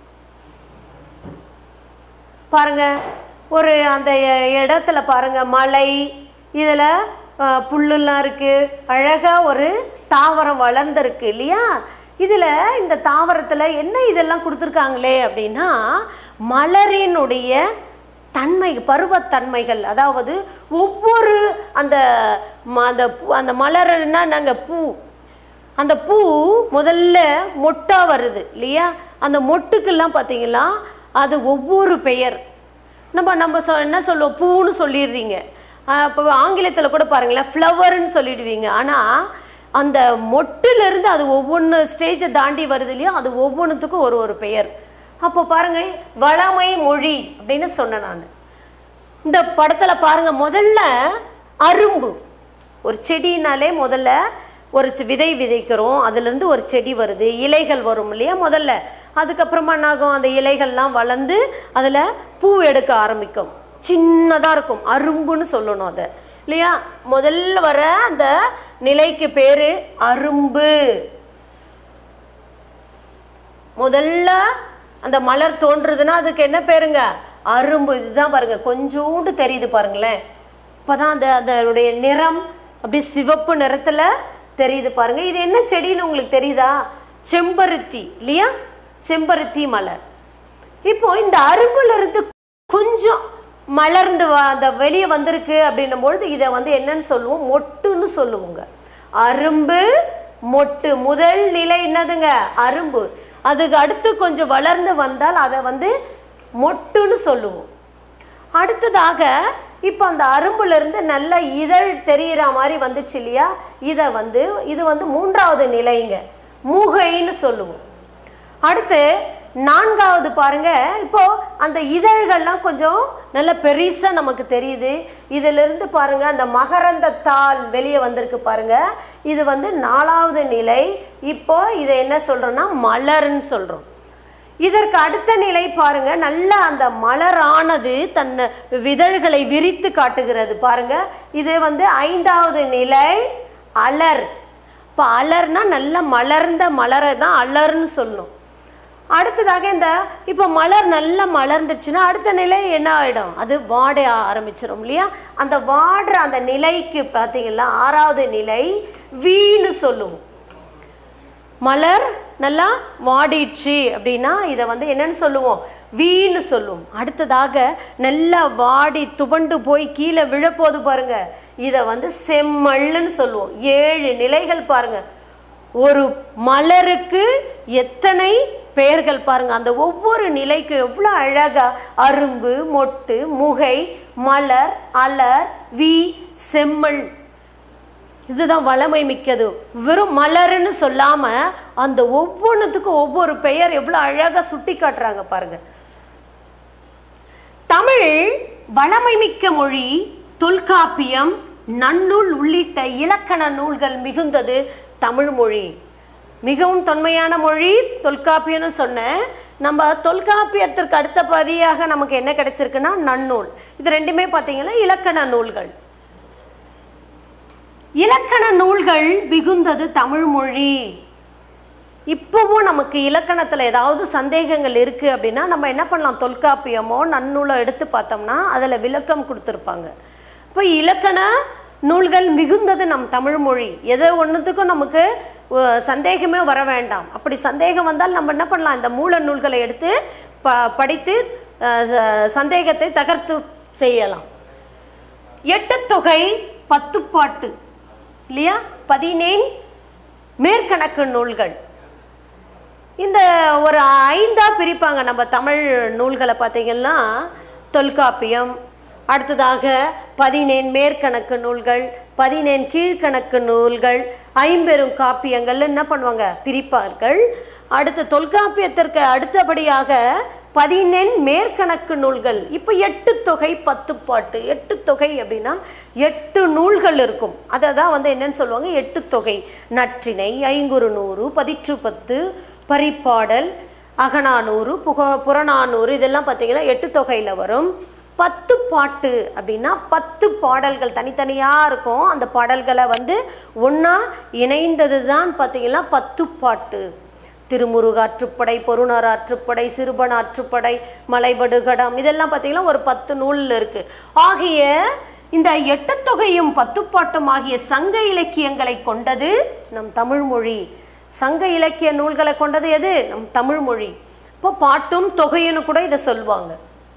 பாருங்க ஒரு அந்த இ- இடத்துல பாருங்க மலை இதில் புல்லுலாம் இருக்கு அழகா ஒரு தாவரம் வளர்ந்துருக்கு இல்லையா இதில் இந்த தாவரத்தில் என்ன இதெல்லாம் கொடுத்துருக்காங்களே அப்படின்னா மலரினுடைய தன்மை பருவத்தன்மைகள் அதாவது ஒவ்வொரு அந்த ம- அந்த பூ- அந்த மலர்னா நாங்கள் பூ அந்த பூ முதல்ல மொட்டா வருது இல்லையா அந்த மொட்டுக்கெல்லாம் பார்த்தீங்களா அது ஒவ்வொரு பெயர் நம்ம நம்ம சொ என்ன சொல்லுவோம் பூன்னு சொல்லிடுறீங்க இப்போ ஆங்கிலத்தில் கூட பாருங்களேன் ஃப்ளவர்னு சொல்லிடுவீங்க ஆனால் அந்த மொட்டுலேருந்து அது ஒவ்வொன்று ஸ்டேஜை தாண்டி வருது இல்லையா அது ஒவ்வொன்றுத்துக்கும் ஒரு ஒரு பெயர் அப்போ பாருங்க வளமை மொழி அப்படின்னு சொன்னேன் நான் இந்த படத்தில் பாருங்க முதல்ல அரும்பு ஒரு செடினாலே முதல்ல ஒரு சி- விதை விதைக்கிறோம் அதுலேருந்து ஒரு செடி வருது இலைகள் வரும் இல்லையா முதல்ல அதுக்கப்புறமா என்னாகும் அந்த இலைகள்லாம் வளர்ந்து அதில் பூ எடுக்க ஆரம்பிக்கும் சின்னதாக இருக்கும் அரும்புன்னு சொல்லணும் அதை இல்லையா முதல்ல வர அந்த நிலைக்கு பேரு அரும்பு முதல்ல அந்த மலர் தோன்றுதுன்னா அதுக்கு என்ன பேருங்க அரும்பு இதுதான் பாருங்க கொஞ்சோண்டு தெரியுது பாருங்களேன் இப்போதான் அந்த அதனுடைய நிறம் அப்படி சிவப்பு நிறத்துல தெரியுது பாருங்க இது என்ன செடின்னு உங்களுக்கு தெரியுதா செம்பருத்தி இல்லையா செம்பருத்தி மலர் இப்போ இந்த அரும்புல இருந்து கொஞ்சம் மலர்ந்து வ- அந்த வெளியே வந்திருக்கு அப்படின்னும் பொழுது இதை வந்து என்னன்னு சொல்லுவோம் மொட்டுன்னு சொல்லுவோங்க அரும்பு மொட்டு முதல் நிலை என்னதுங்க அரும்பு அதுக்கு அடுத்து கொஞ்சம் வளர்ந்து வந்தால் அதை வந்து மொட்டுன்னு சொல்லுவோம் அடுத்ததாக இப்போ அந்த அரும்புல இருந்து நல்ல இதழ் தெரியிற மாதிரி வந்துச்சு இல்லையா இதை வந்து இது வந்து மூன்றாவது நிலைங்க மூகைன்னு சொல்லுவோம் அடுத்து நான்காவது பாருங்க இப்போ அந்த இதழ்கள்லாம் கொஞ்சம் நல்ல பெருசா நமக்கு தெரியுது இதுல இருந்து பாருங்க அந்த மகரந்த தாள் வெளியே வந்திருக்கு பாருங்க இது வந்து நாலாவது நிலை இப்போ இதை என்ன சொல்றோம்னா மலர்ன்னு சொல்றோம் இதற்கு அடுத்த நிலை பாருங்க நல்ல அந்த மலரானது தன் விதழ்களை விரித்து காட்டுகிறது பாருங்க இது வந்து ஐந்தாவது நிலை அலர் இப்போ அலர்னா நல்ல மலர்ந்த மலரை தான் அலர்னு சொல்லணும் அடுத்ததாக இந்த இப்போ மலர் நல்லா மலர்ந்துச்சுன்னா அடுத்த நிலை என்ன ஆகிடும் அது வாட ஆரம்பிச்சிடும் இல்லையா அந்த வாடுற அந்த நிலைக்கு பார்த்தீங்கன்னா ஆறாவது நிலை வீன்னு சொல்லுவோம் மலர் நல்லா வாடிடுச்சு அப்படின்னா இதை வந்து என்னன்னு சொல்லுவோம் வீன்னு சொல்லுவோம் அடுத்ததாக நல்லா வாடி துவண்டு போய் கீழே விழப்போது பாருங்க இதை வந்து செம்மல்லுன்னு சொல்லுவோம் ஏழு நிலைகள் பாருங்க ஒரு மலருக்கு எத்தனை பெயர்கள் பாருங்க அந்த ஒவ்வொரு நிலைக்கும் எவ்வளோ அழகா அரும்பு மொட்டு முகை மலர் அலர் வி செம்மல் இதுதான் வளமை மிக்கது வெறும் மலருன்னு சொல்லாம அந்த ஒவ்வொன்றுத்துக்கும் ஒவ்வொரு பெயர் எவ்வளோ அழகா சுட்டி காட்டுறாங்க பாருங்க தமிழ் வளமை மிக்க மொழி தொல்காப்பியம் நன்னூல் உள்ளிட்ட இலக்கண நூல்கள் மிகுந்தது தமிழ் மொழி மிகவும் தொன்மையான மொழி தொல்காப்பியம்னு சொன்னேன் நம்ம தொல்காப்பியத்திற்கு அடுத்தபடியாக நமக்கு என்ன கிடைச்சிருக்குன்னா நன்னூல் இது ரெண்டுமே பார்த்தீங்கன்னா இலக்கண நூல்கள் இலக்கண நூல்கள் மிகுந்தது தமிழ் மொழி இப்போவும் நமக்கு இலக்கணத்தில் ஏதாவது சந்தேகங்கள் இருக்குது அப்படின்னா நம்ம என்ன பண்ணலாம் தொல்காப்பியமோ நன்னூலோ எடுத்து பார்த்தோம்னா அதில் விளக்கம் கொடுத்துருப்பாங்க இப்போ இலக்கண நூல்கள் மிகுந்தது நம் தமிழ் மொழி எதோ ஒன்றுத்துக்கும் நமக்கு அஹ், சந்தேகமே வர வேண்டாம் அப்படி சந்தேகம் வந்தால் நம்ம என்ன பண்ணலாம் இந்த மூல நூல்களை எடுத்து ப படித்து அஹ், ச- சந்தேகத்தை தகர்த்து செய்யலாம் எட்டுத்தொகை பத்துப்பாட்டு இல்லையா பதினேன் மேற்கணக்கு நூல்கள் இந்த ஒரு ஐந்தா பிரிப்பாங்க நம்ம தமிழ் நூல்களை பார்த்தீங்கன்னா தொல்காப்பியம் அடுத்ததாக பதினேன் மேற்கணக்கு நூல்கள் பதினேன் கீழ்கணக்கு நூல்கள் ஐம்பெரும் காப்பியங்கள் என்ன பண்ணுவாங்க பிரிப்பார்கள் அடுத்து தொல்காப்பியத்திற்கு அடுத்தபடியாக பதினெண் மேற்கணக்கு நூல்கள் இப்போ எட்டு தொகை பத்து பாட்டு எட்டு தொகை அப்படின்னா எட்டு நூல்கள் இருக்கும் அதை தான் வந்து என்னன்னு சொல்லுவாங்க எட்டு தொகை நற்றிணை ஐங்குறு நூறு பதிற்று பத்து பரிப்பாடல் அகநானூறு புக புறநானூறு இதெல்லாம் பார்த்தீங்கன்னா எட்டு தொகையில் வரும் பத்து பாட்டு அப்படின்னா பத்து பாடல்கள் தனித்தனியாக இருக்கும் அந்த பாடல்களை வந்து ஒன்றா இணைந்தது தான் பார்த்தீங்கன்னா பத்து பாட்டு திருமுருகாற்றுப்படை பொருணராற்றுப்படை சிறுபனாற்றுப்படை மலைபடுகடம் இதெல்லாம் பார்த்தீங்கன்னா ஒரு பத்து நூலில் இருக்கு ஆகிய இந்த எட்டுத்தொகையும் பத்துப்பாட்டும் ஆகிய சங்க இலக்கியங்களை கொண்டது நம் தமிழ் மொழி சங்க இலக்கிய நூல்களை கொண்டது எது நம் தமிழ் மொழி இப்போ பாட்டும் தொகைன்னு கூட இதை சொல்லுவாங்க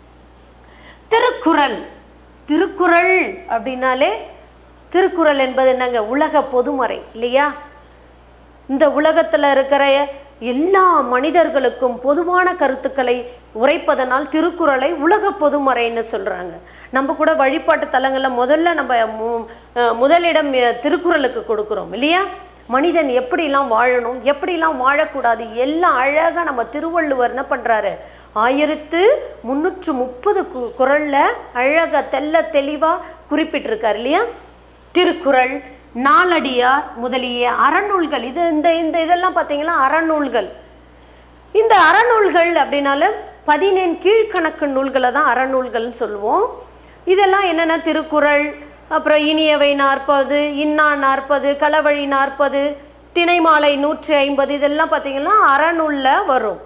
திருக்குறள் திருக்குறள் அப்படின்னாலே திருக்குறள் என்பது என்னங்க உலக பொதுமறை இல்லையா இந்த உலகத்தில் இருக்கிற எல்லா மனிதர்களுக்கும் பொதுவான கருத்துக்களை உரைப்பதனால் திருக்குறளை உலக பொதுமறைன்னு சொல்கிறாங்க நம்ம கூட வழிபாட்டு தலங்களில் முதல்ல நம்ம மு- அஹ் முதலிடம் அஹ், திருக்குறளுக்கு கொடுக்குறோம் இல்லையா மனிதன் எப்படிலாம் வாழணும் எப்படிலாம் வாழக்கூடாது எல்லாம் அழகாக நம்ம திருவள்ளுவர் என்ன பண்ணுறாரு ஆயிரத்து முந்நூற்று முப்பது கு குரலில் அழகாக தெல்ல தெளிவாக குறிப்பிட்டிருக்காரு இல்லையா திருக்குறள் நாலடியார் முதலிய அறநூல்கள் இது இந்த இந்த இதெல்லாம் பார்த்தீங்கன்னா அறநூல்கள் இந்த அறநூல்கள் அப்படின்னாலும் பதினேழு கீழ்கணக்கு நூல்களை தான் அறநூல்கள்னு சொல்லுவோம் இதெல்லாம் என்னென்ன திருக்குறள் அப்புறம் இனியவை நாற்பது இன்னா நாற்பது களவழி நாற்பது திணைமாலை நூற்றி ஐம்பது இதெல்லாம் பார்த்தீங்கன்னா அறநூல்ல வரும்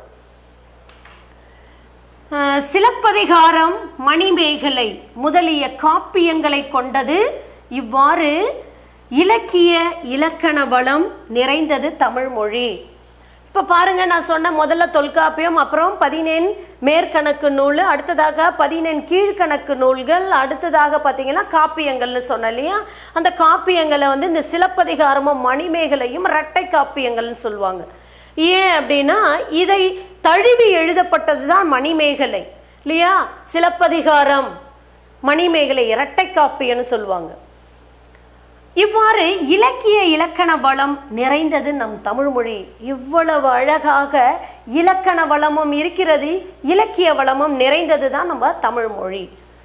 அஹ், சிலப்பதிகாரம் மணிமேகலை முதலிய காப்பியங்களை கொண்டது இவ்வாறு இலக்கிய இலக்கண வளம் நிறைந்தது தமிழ் மொழி இப்போ பாருங்க நான் சொன்ன முதல்ல தொல்காப்பியம் அப்புறம் பதினெண் மேற்கணக்கு நூல் அடுத்ததாக பதினெண் கீழ்கணக்கு நூல்கள் அடுத்ததாக பார்த்தீங்கன்னா காப்பியங்கள்னு சொன்னேன் இல்லையா அந்த காப்பியங்களை வந்து இந்த சிலப்பதிகாரமும் மணிமேகலையும் இரட்டை காப்பியங்கள்னு சொல்லுவாங்க ஏன் அப்படின்னா இதை தழுவி எழுதப்பட்டது தான் மணிமேகலை இல்லையா சிலப்பதிகாரம் மணிமேகலை இரட்டை காப்பியன்னு சொல்லுவாங்க இவ்வாறு இலக்கிய இலக்கண வளம் நிறைந்தது நம் தமிழ் மொழி இவ்வளவு அழகாக இலக்கண வளமும் இருக்கிறது இலக்கிய வளமும் நிறைந்தது தான் நம்ம தமிழ் மொழி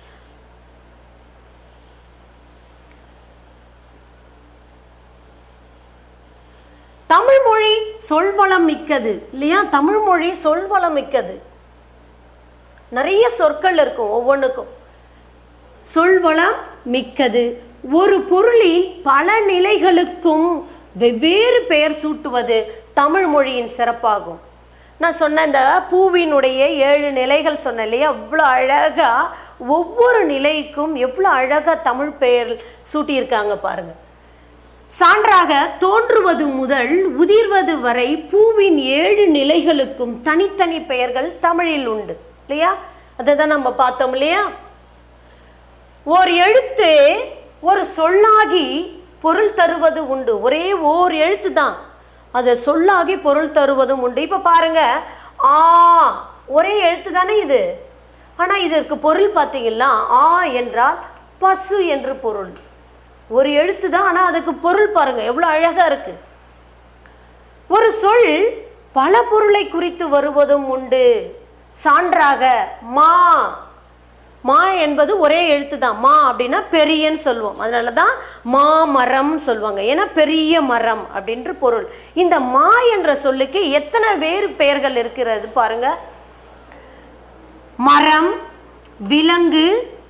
தமிழ் மொழி சொல்வளம் மிக்கது இல்லையா தமிழ் மொழி சொல்வளம் மிக்கது நிறைய சொற்கள் இருக்கும் ஒவ்வொன்றுக்கும் சொல்வளம் மிக்கது ஒரு பொருளின் பல நிலைகளுக்கும் வெவ்வேறு பெயர் சூட்டுவது தமிழ் மொழியின் சிறப்பாகும் நான் சொன்ன இந்த பூவினுடைய ஏழு நிலைகள் சொன்னேன் இல்லையா அவ்வளோ அழகா ஒவ்வொரு நிலைக்கும் எவ்வளோ அழகா தமிழ் பெயர் சூட்டியிருக்காங்க பாருங்க சான்றாக தோன்றுவது முதல் உதிர்வது வரை பூவின் ஏழு நிலைகளுக்கும் தனித்தனி பெயர்கள் தமிழில் உண்டு இல்லையா அதை தான் நம்ம பார்த்தோம் இல்லையா ஓர் எழுத்து ஒரு சொல்லாகி பொருள் தருவது உண்டு ஒரே ஓர் எழுத்து தான் அதை சொல்லாகி பொருள் தருவதும் உண்டு இப்போ பாருங்க ஆ ஒரே எழுத்து தானே இது ஆனால் இதற்கு பொருள் பார்த்தீங்கன்னா ஆ என்றால் பசு என்று பொருள் ஒரு எழுத்து தான் ஆனால் அதுக்கு பொருள் பாருங்க எவ்வளோ அழகா இருக்கு ஒரு சொல் பல பொருளை குறித்து வருவதும் உண்டு சான்றாக மா மா என்பது ஒரே எழுத்து தான் மா அப்படின்னா பெரியன்னு சொல்லுவோம் அதனால தான் மா மரம்னு சொல்லுவாங்க ஏன்னா பெரிய மரம் அப்படின்ற பொருள் இந்த மா என்ற சொல்லுக்கு எத்தனை வேறு பெயர்கள் இருக்கிறது பாருங்க மரம் விலங்கு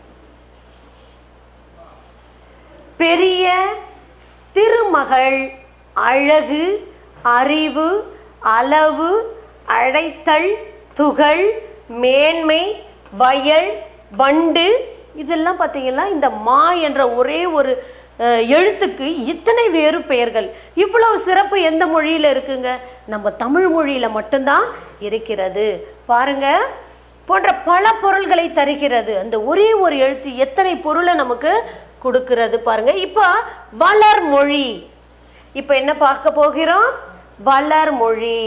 பெரிய திருமகள் அழகு அறிவு அளவு அழைத்தல் துகள் மேன்மை வயல் வண்டு இதெல்லாம் பார்த்தீங்கன்னா இந்த மா என்ற ஒரே ஒரு அஹ், எழுத்துக்கு இத்தனை வேறு பெயர்கள் இவ்வளவு சிறப்பு எந்த மொழியில் இருக்குங்க நம்ம தமிழ் மொழியில் மட்டும்தான் இருக்கிறது பாருங்க போன்ற பல பொருள்களை தருகிறது அந்த ஒரே ஒரு எழுத்து எத்தனை பொருளை நமக்கு கொடுக்கிறது பாருங்க இப்போ வளர் மொழி இப்போ என்ன பார்க்க போகிறோம் வளர் மொழி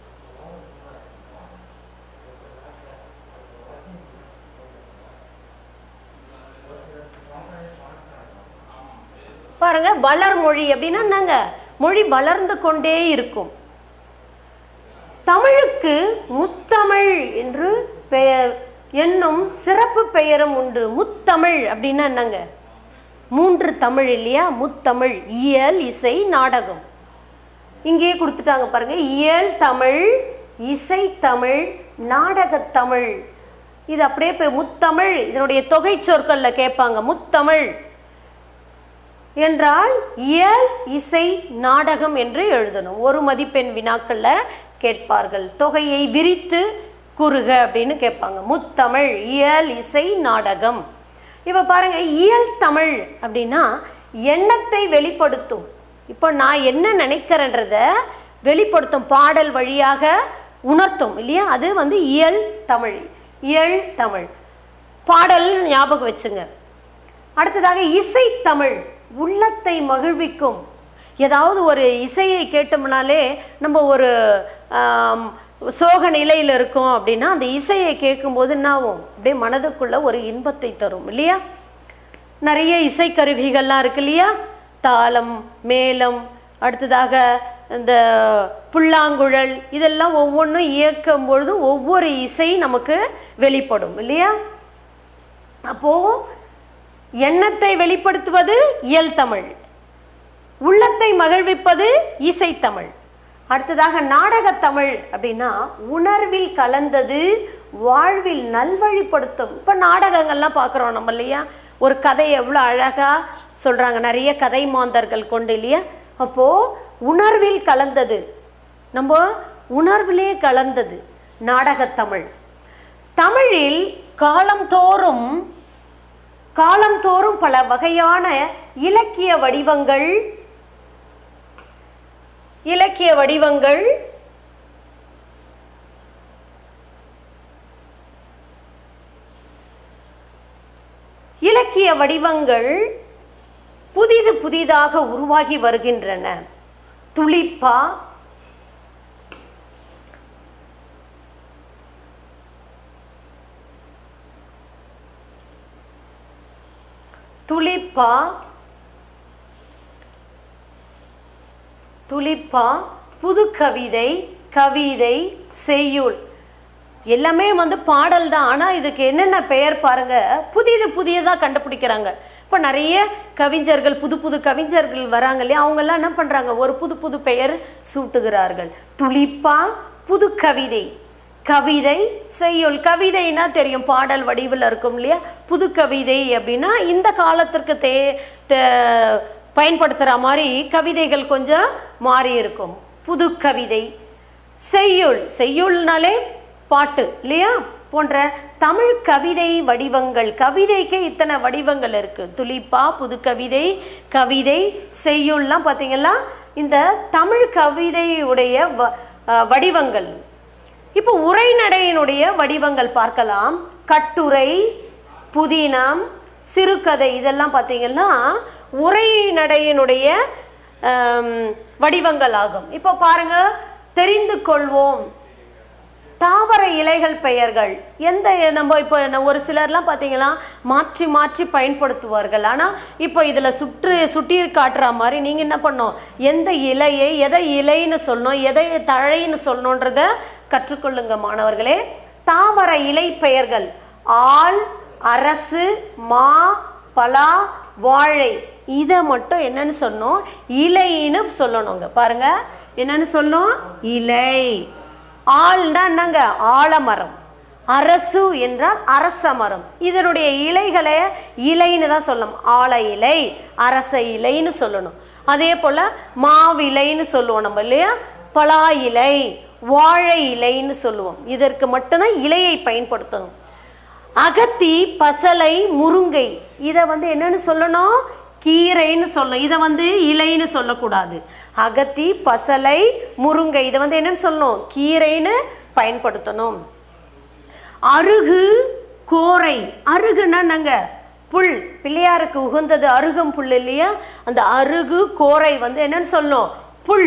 பாருங்க வளர் மொழி அப்படின்னா என்னங்க மொழி வளர்ந்து கொண்டே இருக்கும் தமிழுக்கு முத்தமிழ் என்று பெயர் என்னும் சிறப்பு பெயரும் உண்டு முத்தமிழ் அப்படின்னா என்னங்க மூன்று தமிழ் இல்லையா முத்தமிழ் இயல் இசை நாடகம் இங்கேயே கொடுத்துட்டாங்க பாருங்க இயல் தமிழ் இசை தமிழ் நாடகத் தமிழ் இது அப்படியே போய் முத்தமிழ் இதனுடைய தொகை சொற்கள்ல கேட்பாங்க முத்தமிழ் என்றால் இயல் இசை நாடகம் என்று எழுதணும் ஒரு மதிப்பெண் வினாக்கள்ல கேட்பார்கள் தொகையை விரித்து கூறுக அப்படின்னு கேட்பாங்க முத்தமிழ் இயல் இசை நாடகம் இப்போ பாருங்க இயல் தமிழ் அப்படின்னா எண்ணத்தை வெளிப்படுத்தும் இப்போ நான் என்ன நினைக்கிறேன்றத வெளிப்படுத்தும் பாடல் வழியாக உணர்த்தும் இல்லையா அது வந்து இயல் தமிழ் இயல் தமிழ் பாடல் ஞாபகம் வச்சுங்க அடுத்ததாக இசை தமிழ் உள்ளத்தை மகிழ்விக்கும் ஏதாவது ஒரு இசையை கேட்டோம்னாலே நம்ம ஒரு ஆம், சோக நிலையில் இருக்கோம் அப்படின்னா அந்த இசையை கேட்கும்போது என்ன ஆகும் அப்படியே மனதுக்குள்ள ஒரு இன்பத்தை தரும் இல்லையா நிறைய இசைக்கருவிகள்லாம் இருக்கு இல்லையா தாளம் மேளம் அடுத்ததாக இந்த புல்லாங்குழல் இதெல்லாம் ஒவ்வொன்றும் இயக்கும் பொழுது ஒவ்வொரு இசை நமக்கு வெளிப்படும் இல்லையா அப்போ எண்ணத்தை வெளிப்படுத்துவது இயல் தமிழ் உள்ளத்தை மகிழ்விப்பது இசைத்தமிழ் அடுத்ததாக நாடகத் தமிழ் அப்படின்னா உணர்வில் கலந்தது வாழ்வில் நல்வழிப்படுத்தும் இப்போ நாடகங்கள்லாம் பார்க்குறோம் நம்ம இல்லையா ஒரு கதையை எவ்வளோ அழகாக சொல்றாங்க நிறைய கதை மாந்தர்கள் கொண்டு இல்லையா அப்போ உணர்வில் கலந்தது நம்ம உணர்விலே கலந்தது நாடகத்தமிழ் தமிழில் காலந்தோறும் காலந்தோறும் பல வகையான இலக்கிய வடிவங்கள் இலக்கிய வடிவங்கள் இலக்கிய வடிவங்கள் புதிது புதிதாக உருவாகி வருகின்றன துளிப்பா துளிப்பா துளிப்பா புது கவிதை கவிதை செய்யுள் எல்லாமே வந்து பாடல் தான் ஆனால் இதுக்கு என்னென்ன பெயர் பாருங்க புதிது புதியதாக கண்டுபிடிக்கிறாங்க இப்போ நிறைய கவிஞர்கள் புது புது கவிஞர்கள் வராங்க இல்லையா அவங்கெல்லாம் என்ன பண்ணுறாங்க ஒரு புது புது பெயர் சூட்டுகிறார்கள் துளிப்பா புது கவிதை கவிதை செய்யுள் கவிதைனா தெரியும் பாடல் வடிவில் இருக்கும் இல்லையா புது கவிதை அப்படின்னா இந்த காலத்திற்கு தே தே- பயன்படுத்துகிற மாதிரி கவிதைகள் கொஞ்சம் மாறி இருக்கும் புது கவிதை செய்யுள் செய்யுள்னாலே பாட்டு இல்லையா போன்ற தமிழ் கவிதை வடிவங்கள் கவிதைக்கே இத்தனை வடிவங்கள் இருக்கு துளிப்பா புது கவிதை கவிதை செய்யுள்லாம் பார்த்தீங்கன்னா இந்த தமிழ் கவிதையுடைய வ- அஹ் வடிவங்கள் இப்போ உரைநடையினுடைய வடிவங்கள் பார்க்கலாம் கட்டுரை புதினம் சிறுகதை இதெல்லாம் பார்த்தீங்கன்னா உரைநடையினுடைய ஆம், வடிவங்கள் ஆகும் இப்போ பாருங்க தெரிந்து கொள்வோம் தாவர இலைகள் பெயர்கள் எந்த நம்ம இப்போ என்ன- ஒரு சிலர்லாம் பார்த்தீங்கன்னா மாற்றி மாற்றி பயன்படுத்துவார்கள் ஆனால் இப்போ இதில் சுற்று சுட்டி காட்டுற மாதிரி நீங்கள் என்ன பண்ணணும் எந்த இலையை எதை இலைன்னு சொல்லணும் எதை தழைன்னு சொல்லணுன்றத கற்றுக்கொள்ளுங்க மாணவர்களே தாவர இலை பெயர்கள் ஆள் அரசு மா பலா வாழை இதை மட்டும் என்னன்னு சொன்னோம் இலைன்னு சொல்லணுங்க பாருங்க என்னன்னு சொல்லணும் இலை ஆள்னா என்னங்க ஆலமரம் அரசு என்றால் அரச மரம் இதனுடைய இலைகளை இலைன்னு தான் சொல்லணும் ஆல இலை அரச இலைன்னு சொல்லணும் அதே போல் மாவிலைன்னு சொல்லுவோம் நம்ம இல்லையா பலா இலை வாழை இலைன்னு சொல்லுவோம் இதற்கு மட்டும்தான் இலையை பயன்படுத்தணும் அகத்தி பசலை முருங்கை இதை வந்து என்னன்னு சொல்லணும் கீரைன்னு சொல்லணும் இதை வந்து இலைன்னு சொல்லக்கூடாது அகத்தி பசலை முருங்கை இதை வந்து என்னன்னு சொல்லணும் கீரைன்னு பயன்படுத்தணும் அருகு கோரை அருகுன்னா என்னங்க புல் பிள்ளையாருக்கு உகந்தது அருகம் புல் இல்லையா அந்த அருகு கோரை வந்து என்னன்னு சொல்லணும் புல்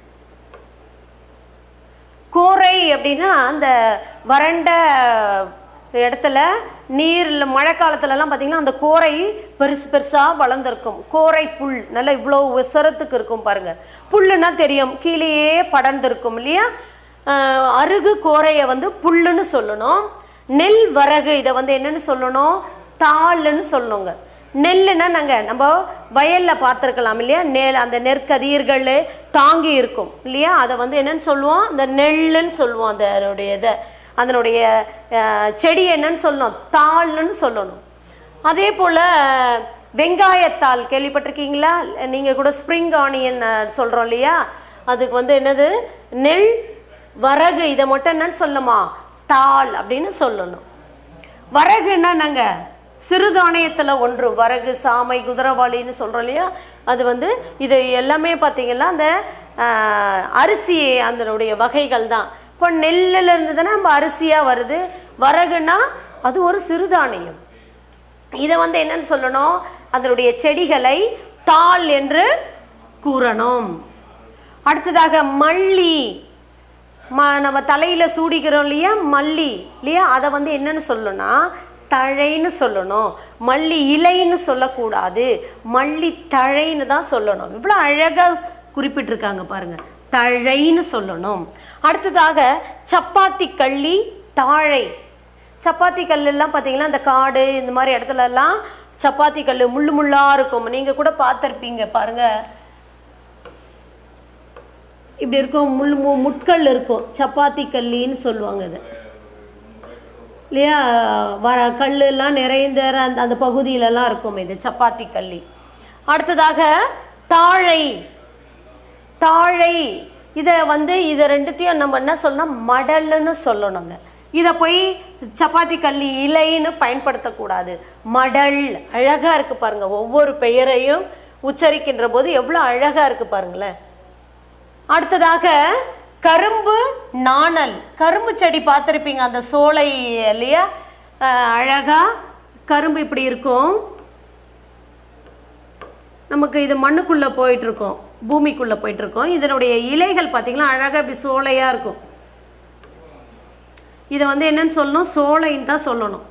கோரை அப்படின்னா அந்த வறண்ட இடத்துல நீரில் மழை காலத்துலலாம் பார்த்தீங்கன்னா அந்த கோரை பெருசு பெருசாக வளர்ந்துருக்கும் கோரை புல் நல்லா இவ்வளோ உசரத்துக்கு இருக்கும் பாருங்க புல்லுன்னா தெரியும் கீழேயே படர்ந்திருக்கும் இல்லையா ஆஹ் அருகு கோரையை வந்து புல்லுன்னு சொல்லணும் நெல் வரகு இதை வந்து என்னன்னு சொல்லணும் தாள்னு சொல்லணுங்க நெல்லுன்னா நாங்கள் நம்ம வயலில் பார்த்துருக்கலாம் இல்லையா நெல் அந்த நெற்கதிர்கள் தாங்கி இருக்கும் இல்லையா அதை வந்து என்னன்னு சொல்லுவோம் அந்த நெல்லுன்னு சொல்லுவோம் அந்த அதனுடைய இதை அதனுடைய அஹ், செடி என்னன்னு சொல்லணும் தாள்னு சொல்லணும் அதே போல் வெங்காயத்தாள் கேள்விப்பட்டிருக்கீங்களா நீங்கள் கூட ஸ்ப்ரிங் ஆனியன் சொல்கிறோம் இல்லையா அதுக்கு வந்து என்னது நெல் வரகு இதை மட்டும் என்னன்னு சொல்லணுமா தாள் அப்படின்னு சொல்லணும் வரகுன்னா நாங்கள் சிறுதானியத்தில் ஒன்று வரகு சாமை குதிரவாளின்னு சொல்கிறோம் இல்லையா அது வந்து இது எல்லாமே பார்த்தீங்கன்னா அந்த ஆஹ், அரிசி அதனுடைய வகைகள் தான் இப்போ நெல்லில் இருந்து தானே நம்ம அரிசியாக வருது வரகுன்னா அது ஒரு சிறுதானியம் இதை வந்து என்னன்னு சொல்லணும் அதனுடைய செடிகளை தாள் என்று கூறணும் அடுத்ததாக மல்லி ம நம்ம தலையில் சூடிக்கிறோம் இல்லையா மல்லி இல்லையா அதை வந்து என்னன்னு சொல்லணும்னா தழைன்னு சொல்லணும் மல்லி இலைன்னு சொல்லக்கூடாது மல்லி தழைன்னு தான் சொல்லணும் இவ்வளோ அழகாக குறிப்பிட்டிருக்காங்க பாருங்க தழைன்னு சொல்லணும் அடுத்ததாக சப்பாத்தி கள்ளி தாழை சப்பாத்தி கல்லெல்லாம் பார்த்தீங்கன்னா இந்த காடு இந்த மாதிரி இடத்துல எல்லாம் சப்பாத்தி கல் முள்ளு முள்ளாக இருக்கும் நீங்கள் கூட பார்த்துருப்பீங்க பாருங்கள் இப்படி இருக்கும் முள் மு முட்கள் இருக்கும் சப்பாத்தி கல்லின்னு சொல்லுவாங்க இது இல்லையா வர கல்லெல்லாம் நிறைந்த அந்த அந்த பகுதியிலலாம் இருக்கும் இது சப்பாத்தி கல்லி அடுத்ததாக தாழை தாழை இதை வந்து இதை ரெண்டுத்தையும் நம்ம என்ன சொல்லணும் மடல்னு சொல்லணுங்க இதை போய் சப்பாத்தி கல்லி இலைன்னு பயன்படுத்தக்கூடாது மடல் அழகாக இருக்கு பாருங்க ஒவ்வொரு பெயரையும் உச்சரிக்கின்ற போது எவ்வளோ அழகாக இருக்கு பாருங்களேன் அடுத்ததாக கரும்பு நாணல் கரும்பு செடி பார்த்துருப்பீங்க அந்த சோலை இல்லையா அஹ் அழகா கரும்பு இப்படி இருக்கும் நமக்கு இது மண்ணுக்குள்ளே போயிட்டு இருக்கோம் பூமிக்குள்ளே போயிட்டு இருக்கோம் இதனுடைய இலைகள் பார்த்தீங்கன்னா அழகாக இப்படி சோலையாக இருக்கும் இதை வந்து என்னன்னு சொல்லணும் சோலைன்னு தான் சொல்லணும்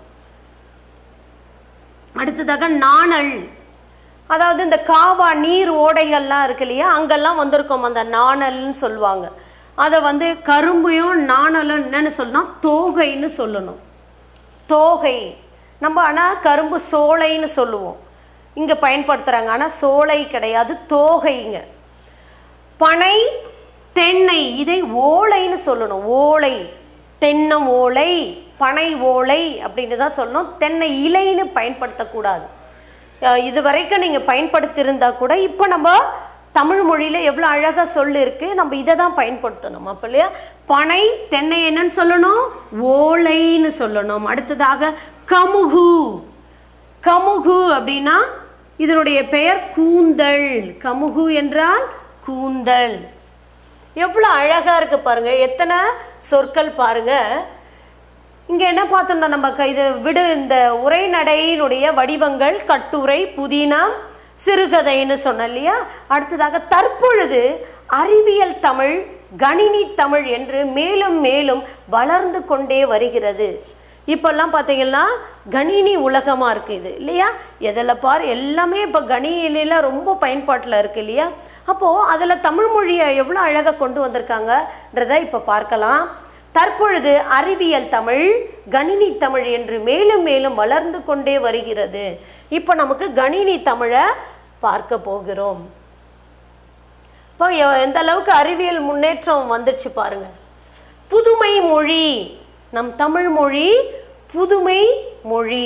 அடுத்ததாக நாணல் அதாவது இந்த காவா நீர் ஓடைகள்லாம் இருக்கு இல்லையா அங்கெல்லாம் வந்திருக்கோம் அந்த நாணல்னு சொல்லுவாங்க அதை வந்து கரும்பையும் நாணலும் என்னன்னு சொல்லணும் தோகைன்னு சொல்லணும் தோகை நம்ம ஆனால் கரும்பு சோலைன்னு சொல்லுவோம் இங்கே பயன்படுத்துகிறாங்க ஆனால் சோலை கிடையாது தோகைங்க பனை தென்னை இதை ஓலைன்னு சொல்லணும் ஓலை தென்னம் ஓலை பனை ஓலை அப்படின்னு தான் சொல்லணும் தென்னை இலைன்னு பயன்படுத்தக்கூடாது அஹ் இது வரைக்கும் நீங்கள் பயன்படுத்தியிருந்தா கூட இப்போ நம்ம தமிழ் மொழியில் எவ்வளோ அழகாக சொல்லு இருக்கு நம்ம இதை தான் பயன்படுத்தணும் அப்போ இல்லையா பனை தென்னை என்னன்னு சொல்லணும் ஓலைன்னு சொல்லணும் அடுத்ததாக கமுகு கமுகு அப்படின்னா இதனுடைய பெயர் கூந்தல் கமுகு என்றால் கூந்தல் எவ்வளோ அழகா இருக்கு பாருங்க எத்தனை சொற்கள் பாருங்க இங்க என்ன பார்த்தோம்னா நம்ம க- இது விடு இந்த உரைநடையினுடைய வடிவங்கள் கட்டுரை புதினம் சிறுகதைன்னு சொன்னோம் இல்லையா அடுத்ததாக தற்பொழுது அறிவியல் தமிழ் கணினி தமிழ் என்று மேலும் மேலும் வளர்ந்து கொண்டே வருகிறது இப்போல்லாம் பார்த்தீங்கன்னா கணினி உலகமாக இருக்குது இது இல்லையா எதில் பார் எல்லாமே இப்போ கணினிலாம் ரொம்ப பயன்பாட்டில் இருக்குது இல்லையா அப்போது அதில் தமிழ் மொழியை எவ்வளோ அழகாக கொண்டு வந்திருக்காங்கன்றதை இப்போ பார்க்கலாம் தற்பொழுது அறிவியல் தமிழ் கணினி தமிழ் என்று மேலும் மேலும் வளர்ந்து கொண்டே வருகிறது இப்போ நமக்கு கணினி தமிழை பார்க்க போகிறோம் இப்போ எ- எந்த அளவுக்கு அறிவியல் முன்னேற்றம் வந்துடுச்சு பாருங்க புதுமை மொழி நம் தமிழ் மொழி புதுமை மொழி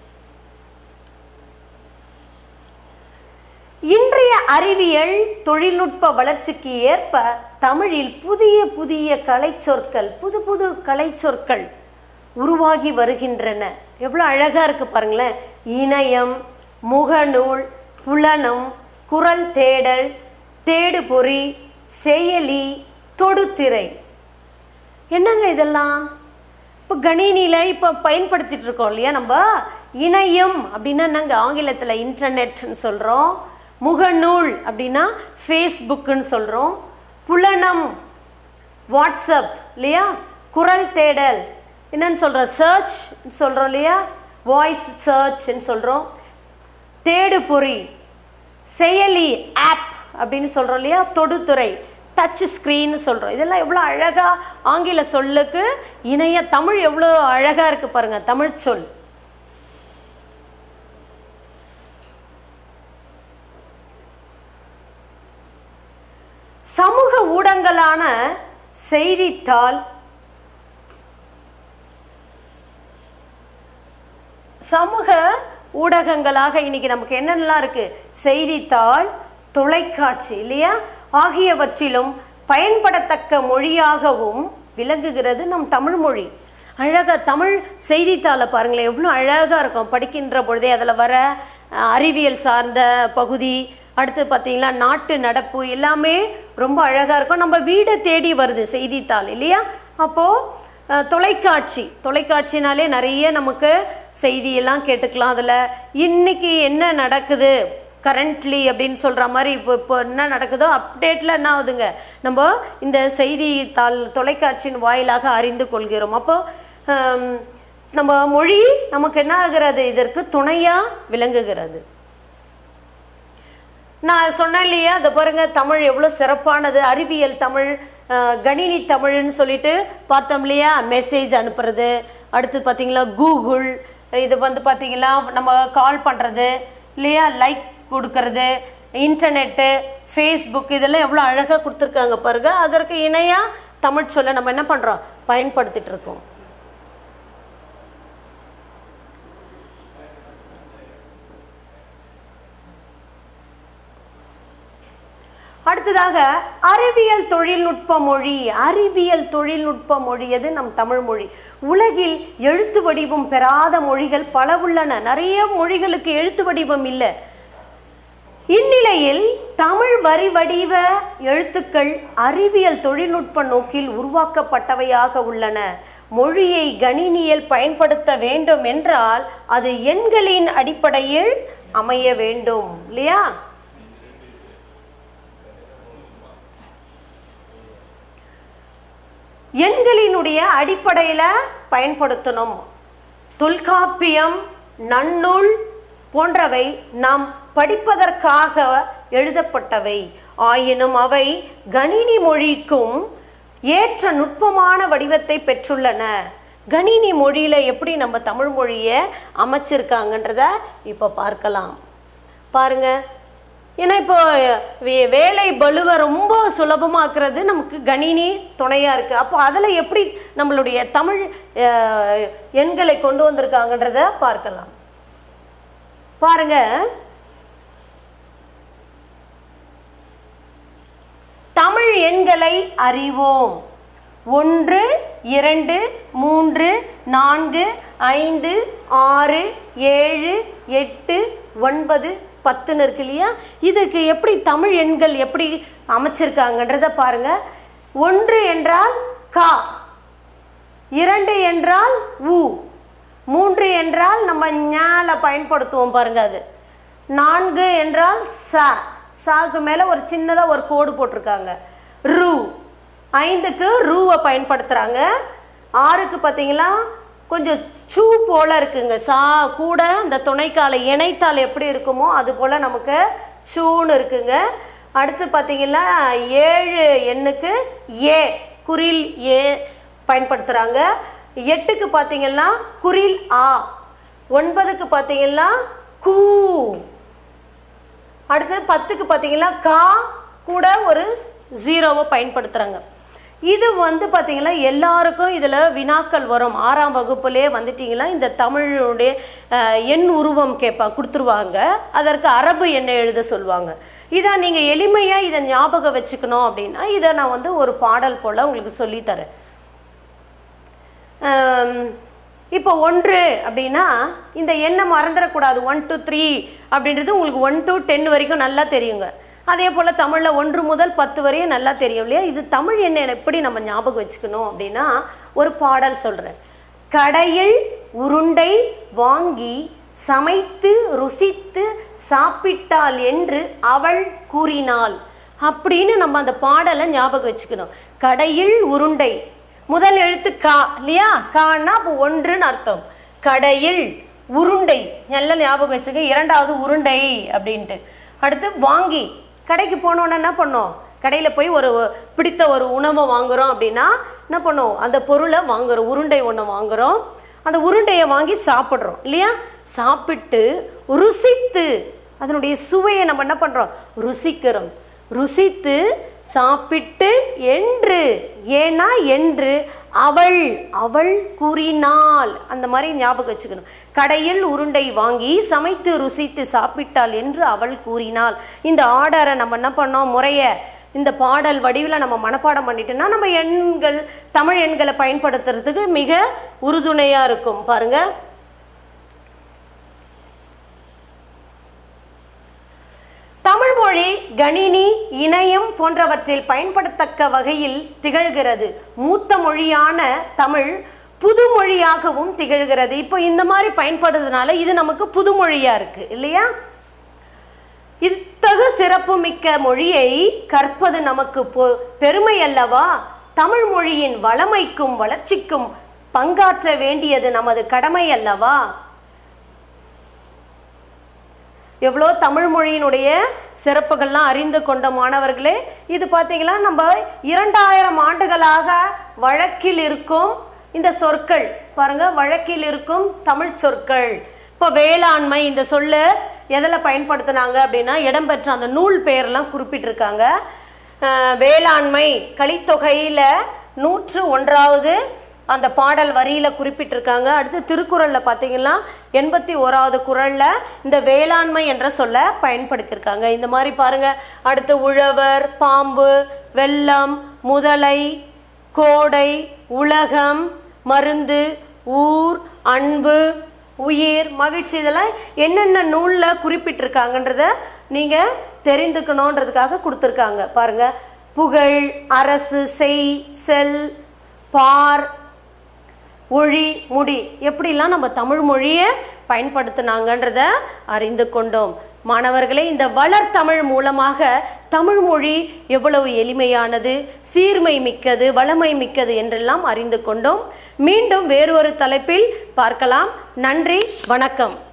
இன்றைய அறிவியல் தொழில்நுட்ப வளர்ச்சிக்கு ஏற்ப தமிழில் புதிய புதிய கலைச்சொற்கள் புது புது கலைச்சொற்கள் உருவாகி வருகின்றன எவ்வளோ அழகா இருக்கு பாருங்களேன் இணையம் முகநூல் புலனம் குரல் தேடல் தேடுபொறி செயலி தொடுதிரை என்னங்க இதெல்லாம் இப்போ கணினியில் இப்போ பயன்படுத்திட்டு இருக்கோம் இல்லையா நம்ம இணையம் அப்படின்னா நாங்கள் ஆங்கிலத்தில் இன்டர்நெட்னு சொல்கிறோம் முகநூல் அப்படின்னா ஃபேஸ்புக்குன்னு சொல்கிறோம் புலனம் வாட்ஸ்அப் இல்லையா குரல் தேடல் என்னன்னு சொல்கிறோம் சர்ச் சொல்கிறோம் இல்லையா வாய்ஸ் சர்ச்ன்னு சொல்கிறோம் தேடுபொறி செயலி ஆப் அப்படின்னு சொல்கிறோம் இல்லையா தொடுதுறை டச் ஸ்க்ரீன்னு சொல்கிறோம் இதெல்லாம் எவ்வளோ அழகாக ஆங்கில சொல்லுக்கு இணைய தமிழ் எவ்வளோ அழகாக இருக்குது பாருங்கள் தமிழ் சொல் சமூக ஊடகங்களான செய்தித்தாள் சமூக ஊடகங்களாக இன்னைக்கு நமக்கு என்னென்னலாம் இருக்கு செய்தித்தாள் தொலைக்காட்சி இல்லையா ஆகியவற்றிலும் பயன்படத்தக்க மொழியாகவும் விளங்குகிறது நம் தமிழ் மொழி அழகா தமிழ் செய்தித்தாளை பாருங்களேன் எவ்வளோ அழகாக இருக்கும் படிக்கின்ற பொழுதே அதில் வர அஹ், அறிவியல் சார்ந்த பகுதி அடுத்து பார்த்தீங்கன்னா நாட்டு நடப்பு எல்லாமே ரொம்ப அழகாக இருக்கும் நம்ம வீடை தேடி வருது செய்தித்தாள் இல்லையா அப்போது அஹ், தொலைக்காட்சி தொலைக்காட்சினாலே நிறைய நமக்கு செய்தியெல்லாம் கேட்டுக்கலாம் அதில் இன்னைக்கு என்ன நடக்குது கரண்ட்லி அப்படின்னு சொல்கிற மாதிரி இப்போ இப்போ என்ன நடக்குதோ அப்டேட்டில் என்ன ஆகுதுங்க நம்ம இந்த செய்தித்தாள் தொலைக்காட்சியின் வாயிலாக அறிந்து கொள்கிறோம் அப்போ ஹம், நம்ம மொழி நமக்கு என்ன ஆகிறது இதற்கு துணையாக விளங்குகிறது நான் சொன்னேன் இல்லையா அதை பாருங்க தமிழ் எவ்வளோ சிறப்பானது அறிவியல் தமிழ் அஹ், கணினி தமிழ்னு சொல்லிட்டு பார்த்தோம் இல்லையா மெசேஜ் அனுப்புறது அடுத்து பார்த்தீங்களா கூகுள் இது வந்து பார்த்தீங்களா நம்ம கால் பண்ணுறது இல்லையா லைக் கொடுக்கறது இன்டர்நெட்டு ஃபேஸ்புக் இதெல்லாம் எவ்வளோ அழகாக கொடுத்துருக்காங்க பாருங்க அதற்கு இணையாக தமிழ் சொல்ல நம்ம என்ன பண்ணுறோம் பயன்படுத்திட்டு இருக்கோம் அடுத்ததாக அறிவியல் தொழில்நுட்ப மொழி அறிவியல் தொழில்நுட்ப மொழி எது நம் தமிழ் மொழி உலகில் எழுத்து வடிவம் பெறாத மொழிகள் பல உள்ளன நிறைய மொழிகளுக்கு எழுத்து வடிவம் இல்லை இந்நிலையில் தமிழ் வரி வடிவ எழுத்துக்கள் அறிவியல் தொழில்நுட்ப நோக்கில் உருவாக்கப்பட்டவையாக உள்ளன மொழியை கணினியில் பயன்படுத்த வேண்டும் என்றால் அது எண்களின் அடிப்படையில் அமைய வேண்டும் இல்லையா எண்களினுடைய அடிப்படையில் பயன்படுத்தணும் தொல்காப்பியம் நன்னூல் போன்றவை நாம் படிப்பதற்காக எழுதப்பட்டவை ஆயினும் அவை கணினி மொழிக்கும் ஏற்ற நுட்பமான வடிவத்தை பெற்றுள்ளன கணினி மொழியில எப்படி நம்ம தமிழ் மொழியை அமைச்சிருக்காங்கன்றத இப்போ பார்க்கலாம் பாருங்க ஏன்னா இப்போ வே- வேலை பலுவை ரொம்ப சுலபமாக்குறது நமக்கு கணினி துணையா இருக்கு அப்போ அதில் எப்படி நம்மளுடைய தமிழ் அஹ், எண்களை கொண்டு வந்திருக்காங்கன்றத பார்க்கலாம் பாருங்க தமிழ் எண்களை அறிவோம் ஒன்று இரண்டு மூன்று நான்கு ஐந்து ஆறு ஏழு எட்டு ஒன்பது பத்துன்னு இருக்கு இல்லையா இதுக்கு எப்படி தமிழ் எண்கள் எப்படி அமைச்சிருக்காங்கன்றத பாருங்க ஒன்று என்றால் கா இரண்டு என்றால் உ மூன்று என்றால் நம்ம ஞால பயன்படுத்துவோம் பாருங்க அது நான்கு என்றால் ச சாக்கு மேலே ஒரு சின்னதாக ஒரு கோடு போட்டிருக்காங்க ரு ஐந்துக்கு ரூவை பயன்படுத்துகிறாங்க ஆறுக்கு பார்த்தீங்களா கொஞ்சம் சூ போல இருக்குங்க சா கூட அந்த துணைக்காலை இணைத்தால் எப்படி இருக்குமோ அது போல் நமக்கு சூன்னு இருக்குங்க அடுத்து பார்த்தீங்கன்னா ஏழு எண்ணுக்கு ஏ குறில் ஏ பயன்படுத்துகிறாங்க எட்டுக்கு பார்த்தீங்கன்னா குறில் ஆ ஒன்பதுக்கு பார்த்தீங்கன்னா கூ அடுத்து பத்துக்கு பார்த்தீங்கன்னா கா கூட ஒரு ஜீரோவை பயன்படுத்துகிறாங்க இது வந்து பார்த்தீங்கன்னா எல்லாருக்கும் இதில் வினாக்கள் வரும் ஆறாம் வகுப்புலேயே வந்துட்டிங்கன்னா இந்த தமிழுடைய அஹ், எண் உருவம் கேட்பா கொடுத்துருவாங்க அதற்கு அரபு எண்ணை எழுத சொல்லுவாங்க இதை நீங்கள் எளிமையாக இதை ஞாபகம் வச்சுக்கணும் அப்படின்னா இதை நான் வந்து ஒரு பாடல் போல் உங்களுக்கு சொல்லித்தரேன் ஆம், இப்போ ஒன்று அப்படின்னா இந்த எண்ணை மறந்துடக்கூடாது ஒன் டூ த்ரீ அப்படின்றது உங்களுக்கு ஒன் டு டென் வரைக்கும் நல்லா தெரியுங்க அதே போல் தமிழில் ஒன்று முதல் பத்து வரையும் நல்லா தெரியும் இல்லையா இது தமிழ் எண்ணை எப்படி நம்ம ஞாபகம் வச்சுக்கணும் அப்படின்னா ஒரு பாடல் சொல்கிறேன் கடையில் உருண்டை வாங்கி சமைத்து ருசித்து சாப்பிட்டாள் என்று அவள் கூறினாள் அப்படின்னு நம்ம அந்த பாடலை ஞாபகம் வச்சுக்கணும் கடையில் உருண்டை முதல் எழுத்து கா இல்லையா கான்னா அப்போ ஒன்றுன்னு அர்த்தம் கடையில் உருண்டை நல்ல ஞாபகம் வச்சுக்க இரண்டாவது உருண்டை அப்படின்ட்டு அடுத்து வாங்கி கடைக்கு போனோன்னா என்ன பண்ணோம் கடையில் போய் ஒரு பிடித்த ஒரு உணவை வாங்குறோம் அப்படின்னா என்ன பண்ணோம் அந்த பொருளை வாங்குறோம் உருண்டை ஒன்று வாங்குறோம் அந்த உருண்டையை வாங்கி சாப்பிட்றோம் இல்லையா சாப்பிட்டு ருசித்து அதனுடைய சுவையை நம்ம என்ன பண்ணுறோம் ருசிக்கிறோம் ருசித்து சாப்பிட்டு என்று ஏன்னா என்று அவள் அவள் கூறினாள் அந்த மாதிரி ஞாபகம் வச்சுக்கணும் கடையில் உருண்டை வாங்கி சமைத்து ருசித்து சாப்பிட்டாள் என்று அவள் கூறினாள் இந்த ஆர்டரை நம்ம என்ன பண்ணோம் முறைய இந்த பாடல் வடிவில் நம்ம மனப்பாடம் பண்ணிட்டோம்னா நம்ம எண்கள் தமிழ் எண்களை பயன்படுத்துறதுக்கு மிக உறுதுணையாக இருக்கும் பாருங்க தமிழ் மொழி கணினி இணையம் போன்றவற்றில் பயன்படத்தக்க வகையில் திகழ்கிறது மூத்த மொழியான தமிழ் புது மொழியாகவும் திகழ்கிறது இப்போ இந்த மாதிரி பயன்படுறதுனால இது நமக்கு புது மொழியா இருக்கு இல்லையா இத்தகு சிறப்புமிக்க மொழியை கற்பது நமக்கு பொ- பெருமை அல்லவா தமிழ் மொழியின் வளமைக்கும் வளர்ச்சிக்கும் பங்காற்ற வேண்டியது நமது கடமை அல்லவா எவ்வளோ தமிழ் மொழியினுடைய சிறப்புகள்லாம் அறிந்து கொண்ட மாணவர்களே இது பார்த்தீங்கன்னா நம்ம இரண்டாயிரம் ஆண்டுகளாக வழக்கில் இருக்கும் இந்த சொற்கள் பாருங்க வழக்கில் இருக்கும் தமிழ் சொற்கள் இப்போ வேளாண்மை இந்த சொல்ல எதில் பயன்படுத்தினாங்க அப்படின்னா இடம்பெற்ற அந்த நூல் பெயர்லாம் குறிப்பிட்டிருக்காங்க அஹ் வேளாண்மை கலித்தொகையில் நூற்று ஒன்றாவது அந்த பாடல் வரியில குறிப்பிட்டிருக்காங்க அடுத்து திருக்குறள்ல பார்த்தீங்கன்னா எண்பத்தி ஓராவது குறள்ல இந்த வேளாண்மை என்ற சொல்ல பயன்படுத்தியிருக்காங்க இந்த மாதிரி பாருங்க அடுத்து உழவர் பாம்பு வெள்ளம் முதலை கோடை உலகம் மருந்து ஊர் அன்பு உயிர் மகிழ்ச்சி இதெல்லாம் என்னென்ன நூலில் குறிப்பிட்டிருக்காங்கன்றத நீங்கள் தெரிந்துக்கணுன்றதுக்காக கொடுத்துருக்காங்க பாருங்க புகழ் அரசு செய் செல் பார் ஒழி முடி எப்படிலாம் நம்ம தமிழ் மொழியை பயன்படுத்தினாங்கன்றத அறிந்து கொண்டோம் மாணவர்களே இந்த வளர் தமிழ் மூலமாக தமிழ் மொழி எவ்வளவு எளிமையானது சீர்மை மிக்கது வளமை மிக்கது என்றெல்லாம் அறிந்து கொண்டோம் மீண்டும் வேறொரு தலைப்பில் பார்க்கலாம் நன்றி வணக்கம்